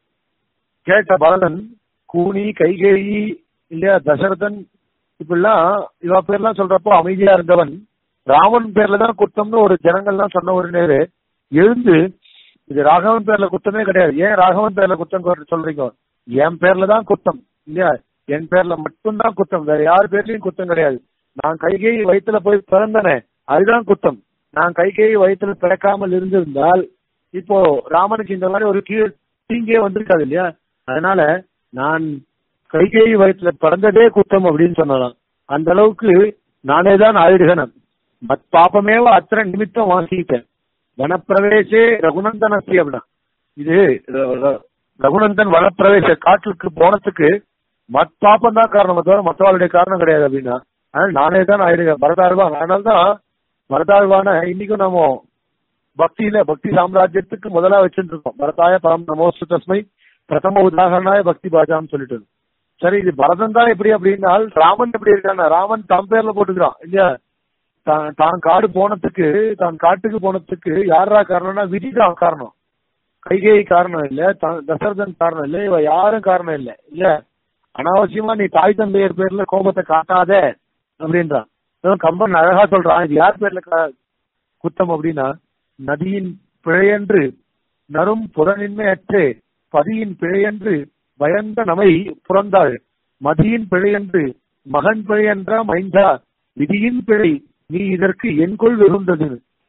கேட்ட பரதன் கூனி கைகேயி இல்லையா தசரதன் இப்படிலாம் இவ பேர்லாம் சொல்றப்போ அமைதியா இருந்தவன் ராமன் பேர்ல தான் குத்தம்னு ஒரு ஜனங்கள்லாம் சொன்ன ஒரு நேரு எழுந்து இது ராகவன் பேர்ல குத்தமே கிடையாது ஏன் ராகவன் பேர்ல குத்தம் கொ- சொல்றீங்க என் பேர்ல தான் குத்தம் இல்லையா என் பேர்ல மட்டும்தான் குத்தம் வேற யார் பேர்லயும் குத்தம் கிடையாது நான் கைகேயி வயித்துல போய் பிறந்தனே அதுதான் குத்தம் நான் கைகேயி வயித்துல பிறக்காமல் இருந்திருந்தால் இப்போ ராமனுக்கு இந்த மாதிரி ஒரு கீழ் தீங்கே வந்திருக்காது இல்லையா அதனால நான் கைகேயி வயித்துல பிறந்ததே குத்தம் அப்படின்னு சொல்லலாம் அந்த அளவுக்கு நானே தான் ஆயிடுகனம் மத் பாப்பமேவ அத்தனை நிமித்தம் வாங்கிட்டேன் வனப்பிரவேசே ரகுநந்தனஸ்தி அப்படின்னா இது ர- ர- ரகுநந்தன் வனப்பிரவேச காட்டுக்கு போனதுக்கு மத் பாப்பம் தான் காரணம் தவிர மற்றவாளுடைய காரணம் கிடையாது அப்படின்னா அதனால நானே தான் ஆயிடுங்க பரதாழ்வான் அதனால்தான் பரதாழ்வான இன்னைக்கும் நாம பக்தியில பக்தி சாம்ராஜ்யத்துக்கு முதலா வச்சுட்டு இருக்கோம் பரதாய பரம் நமோஸ்து தஸ்மை பிரதம உதாகரணாய பக்தி பாஜான்னு சொல்லிட்டு சரி இது பரதன் தான் எப்படி அப்படின்னா ராமன் எப்படி இருக்கான ராமன் தம் பேர்ல போட்டுக்கிறான் இல்லையா தான் தான் காடு போனதுக்கு தான் காட்டுக்கு போனதுக்கு யாரா காரணம்னா விதி தான் காரணம் கைகேயி காரணம் இல்ல த- தசரதன் காரணம் இல்ல இவ யாரும் காரணம் இல்ல இல்ல அனாவசியமா நீ தாய் தந்தையர் பேர்ல கோபத்தை காட்டாத அப்படின்றான் அதான் கம்பன் அழகா சொல்றான் இது யார் பேர்ல கா- குத்தம் அப்படின்னா நதியின் பிழையன்று நரும் புறனின்மையற்றே பதியின் பிழையன்று பயந்த நமை புறந்தாள் மதியின் பிழையன்று மகன் பிழையன்றா மைந்தா விதியின் பிழை நீ இதற்கு என்கொள் வெகுண்டது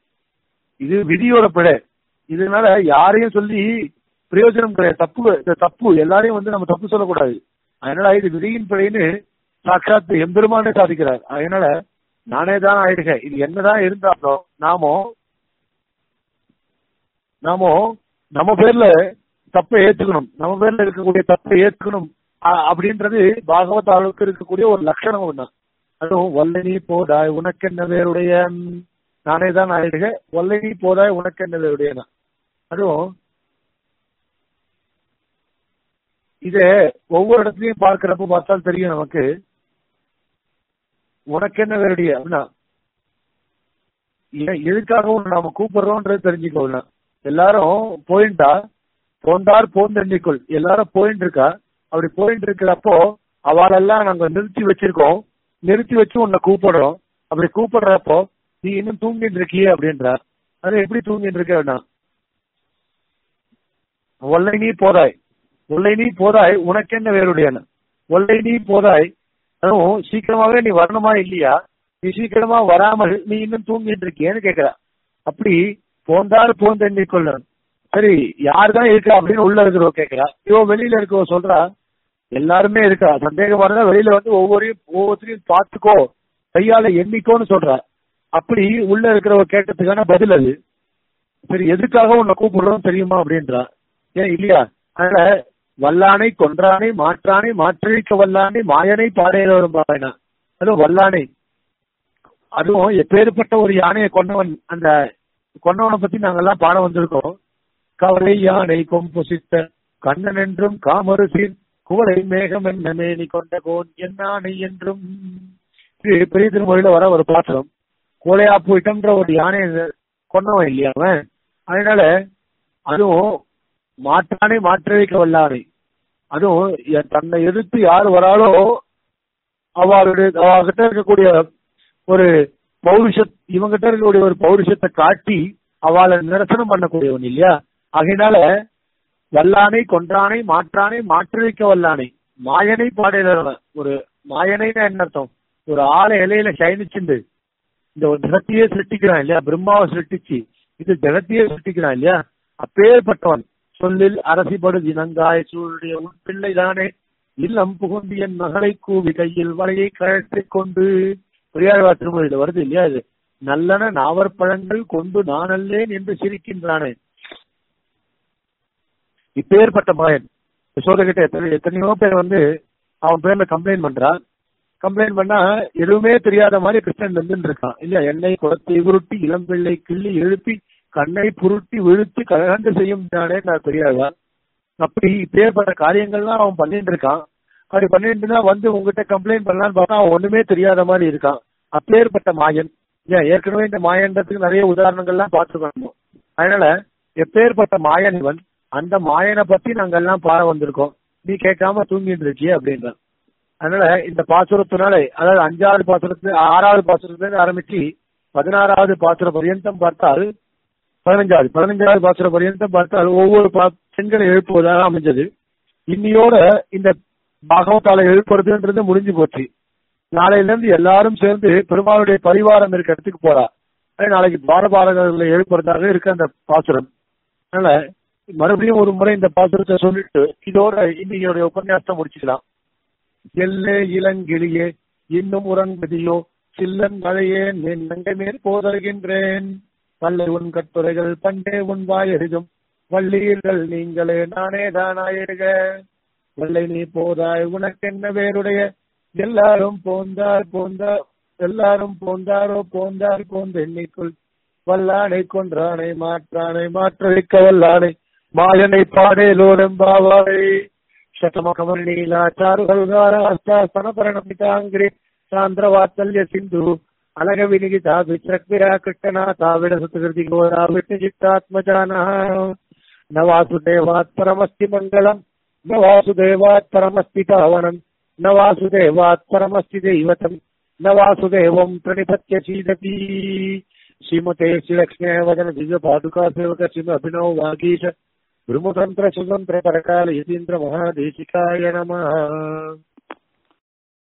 இது விதியோட பிழை இதனால யாரையும் சொல்லி பிரயோஜனம் கிடையாது தப்பு இந்த தப்பு எல்லாரையும் வந்து நம்ம தப்பு சொல்லக்கூடாது அதனால இது விதியின் பிழைன்னு சாட்சாத் எம்பெருமானே சாதிக்கிறார் அதனால நானே தான் ஆயிடுக இது என்னதான் இருந்தாலும் நாமோ நாமோ நம்ம பேர்ல தப்பை ஏத்துக்கணும் நம்ம பேர்ல இருக்கக்கூடிய தப்பை ஏத்துக்கணும் அ- அப்படின்றது பாகவத அளவுக்கு இருக்கக்கூடிய ஒரு லட்சணம் ஒண்ணு அதுவும் வல்லனி போதாய் உனக்கென்ன வேறுடைய நானே தான் ஆயிடுக வல்லனி போதாய் உனக்கென்ன வேறுடைய அதுவும் இத ஒவ்வொரு இடத்துலயும் பார்க்கிறப்ப பார்த்தால் தெரியும் நமக்கு உனக்கென்ன வேறுடைய அப்படின்னா ஏன் எதுக்காக உன்னை நாம கூப்பிடுறோம்ன்றது தெரிஞ்சுக்கணும் எல்லாரும் போயிட்டா போந்தார் போந்தெண்ணிக்குள் எல்லாரும் போயிட்டு இருக்கா அப்படி போயிட்டு இருக்கிறப்போ அவளெல்லாம் நாங்க நிறுத்தி வச்சிருக்கோம் நிறுத்தி வச்சு உன்னை கூப்பிடுறோம் அப்படி கூப்பிடுறப்போ நீ இன்னும் தூங்கிட்டு இருக்கியே அப்படின்ற அது எப்படி தூங்கிட்டு இருக்க வேண்டாம் ஒல்லை நீ போதாய் ஒல்லை நீ போதாய் உனக்கென்ன வேறுடையான ஒல்லை நீ போதாய் அதுவும் சீக்கிரமாவே நீ வரணுமா இல்லையா நீ சீக்கிரமா வராமல் நீ இன்னும் தூங்கிட்டு இருக்கியேன்னு கேக்குறா அப்படி போந்தார் போந்தெண்ணிக்கொள்ள சரி யார் தான் இருக்கா அப்படின்னு உள்ள இருக்கிறவ கேக்குறா இவ வெளியில இருக்கவ சொல்றா எல்லாருமே இருக்கா சந்தேகமா இருந்தா வெளியில வந்து ஒவ்வொரையும் ஒவ்வொருத்தரையும் பார்த்துக்கோ கையால எண்ணிக்கோன்னு சொல்றா அப்படி உள்ள இருக்கிறவ கேட்டதுக்கான பதில் அது சரி எதுக்காக உன்னை கூப்பிடுறோம் தெரியுமா அப்படின்றா ஏன் இல்லையா அதனால வல்லானை கொன்றானை மாற்றானை மாற்றழிக்க வல்லானை மாயனை பாடையில வரும் பாயினா அதுவும் வல்லானை அதுவும் எப்பேற்பட்ட ஒரு யானையை கொண்டவன் அந்த கொண்டவனை பத்தி நாங்கெல்லாம் பாட வந்திருக்கோம் கவலை யானை கொம்புசித்த கண்ணன் என்றும் காமரு சீர் குவளை மேகம் என்ன மேனி கொண்ட கோன் என்னானை என்றும் இது பெரிய திருமொழியில வர ஒரு பாத்திரம் கோலையா போயிட்டோம்ன்ற ஒரு யானையை கொண்டவன் இல்லையா அவன் அதனால அதுவும் மாற்றானே மாற்ற வைக்க வல்லானை அதுவும் எ- தன்னை எதிர்த்து யார் வராளோ அவளுடைய அவகிட்ட இருக்கக்கூடிய ஒரு பௌருஷ இவங்கிட்ட இருக்கக்கூடிய ஒரு பௌருஷத்தை காட்டி அவளை நிரசனம் பண்ணக்கூடியவன் இல்லையா ஆகையினால வல்லானை கொன்றானை மாற்றானை மாற்றி வைக்க வல்லானை மாயனை பாடையில ஒரு மாயனைன்னா என்ன அர்த்தம் ஒரு ஆளை இலையில சயனிச்சுண்டு இந்த ஒரு ஜெகத்தையே சிருஷ்டிக்கிறான் இல்லையா பிரம்மாவை சிருஷ்டிச்சு இது ஜெகத்தையே சிருஷ்டிக்கிறான் இல்லையா அப்பேற்பட்டவன் சொல்லில் அரசிபடு இனங்காய் சூழுடைய உன் பிள்ளைதானே இல்லம் புகுந்து என் மகளை கூவி கையில் வலையை கழற்றிக் கொண்டு பெரியாழ்வா திருமொழியில வருது இல்லையா இது நல்லன நாவற்பழங்கள் கொண்டு நான் அல்லேன் என்று சிரிக்கின்றானே இப்பேற்பட்ட மகன் யசோதகிட்ட எத்தனை எத்தனையோ பேர் வந்து அவன் பேர்ல கம்ப்ளைண்ட் பண்றான் கம்ப்ளைண்ட் பண்ணா எதுவுமே தெரியாத மாதிரி கிருஷ்ணன் நின்று இருக்கான் இல்ல எண்ணெய் குளத்தை உருட்டி இளம்பிள்ளை கிள்ளி எழுப்பி கண்ணை புருட்டி விழுத்து கலந்து செய்யும் தானே நான் தெரியாதா அப்படி இப்பேற்பட்ட காரியங்கள்லாம் அவன் பண்ணிட்டு இருக்கான் அப்படி பண்ணிட்டு இருந்தா வந்து உங்ககிட்ட கம்ப்ளைண்ட் பண்ணலான்னு பார்த்தா அவன் ஒண்ணுமே தெரியாத மாதிரி இருக்கான் அப்பேற்பட்ட மாயன் ஏன் ஏற்கனவே இந்த மாயன்றதுக்கு நிறைய உதாரணங்கள்லாம் பார்த்துக்கணும் அதனால எப்பேற்பட்ட மாயன் இவன் அந்த மாயனை பத்தி நாங்க எல்லாம் பாட வந்திருக்கோம் நீ கேட்காம தூங்கிட்டு இருக்கியே அப்படின்றான் அதனால இந்த பாசுரத்தினால அதாவது அஞ்சாவது பாசுரத்து ஆறாவது பாசுரத்துல இருந்து ஆரம்பிச்சு பதினாறாவது பாசுர பரியந்தம் பார்த்தால் பதினஞ்சாவது பதினஞ்சாவது பாசுர பரியந்தம் பார்த்தால் ஒவ்வொரு பா- பெண்களை எழுப்புவதாக அமைஞ்சது இன்னியோட இந்த பாகவத்தால எழுப்புறதுன்றது முடிஞ்சு போச்சு நாளையில இருந்து எல்லாரும் சேர்ந்து பெருமாளுடைய பரிவாரம் இருக்க இடத்துக்கு போறா அதே நாளைக்கு பாரபாரகர்களை எழுப்புறதாக இருக்கு அந்த பாசுரம் அதனால மறுபடியும் ஒரு முறை இந்த பாசுரத்தை சொல்லிட்டு இதோட இன்னையோட உபன்யாசத்தை முடிச்சுக்கலாம் எல்லே இளங்கிளியே இன்னும் உறங்குதியோ சில்லன் மழையே நின் நங்கை மேல் போதருகின்றேன் பல்லை உன் கட்டுரைகள் பண்டே உன் வாயெழுதும் வள்ளீர்கள் நீங்களே நானே தானாயிருக வல்லை நீ போதாய் உனக்கென்ன வேறுடைய எல்லாரும் போந்தார் போந்தார் எல்லாரும் போந்தாரோ போந்தார் போந்த எண்ணிக்குள் வல்லானை கொன்றானை மாற்றானை மாற்ற வைக்க வல்லானை மாயனை பாடேலோரெம்பாவாய் శతమకమనీలా చారుగల్గారాస్తాస్తనపరణమితాంగ్రి సాంద్రవాత్సల్య సింధు అలగ వినిగిత విచక్విరా కృష్ణనాథ విడసృతి గోరా విష్ణుజిత్తాత్మజాన న వాసుదేవాత్ పరమస్తి మంగళం న వాసుదేవాత్ పరమస్తి పావనం న వాసుదేవాత్ పరమస్తి దైవతం న వాసుదేవం ప్రణిపత్య సీదతి శ్రీమతే శ్రీలక్ష్మీ వదన దివ్య పాదుకా సేవక శ్రీ అభినవ్ వాగీశ బ్రహ్మతంత్ర సుతంత్ర పరకాల యతీంద్ర మహాదేశికాయ నమ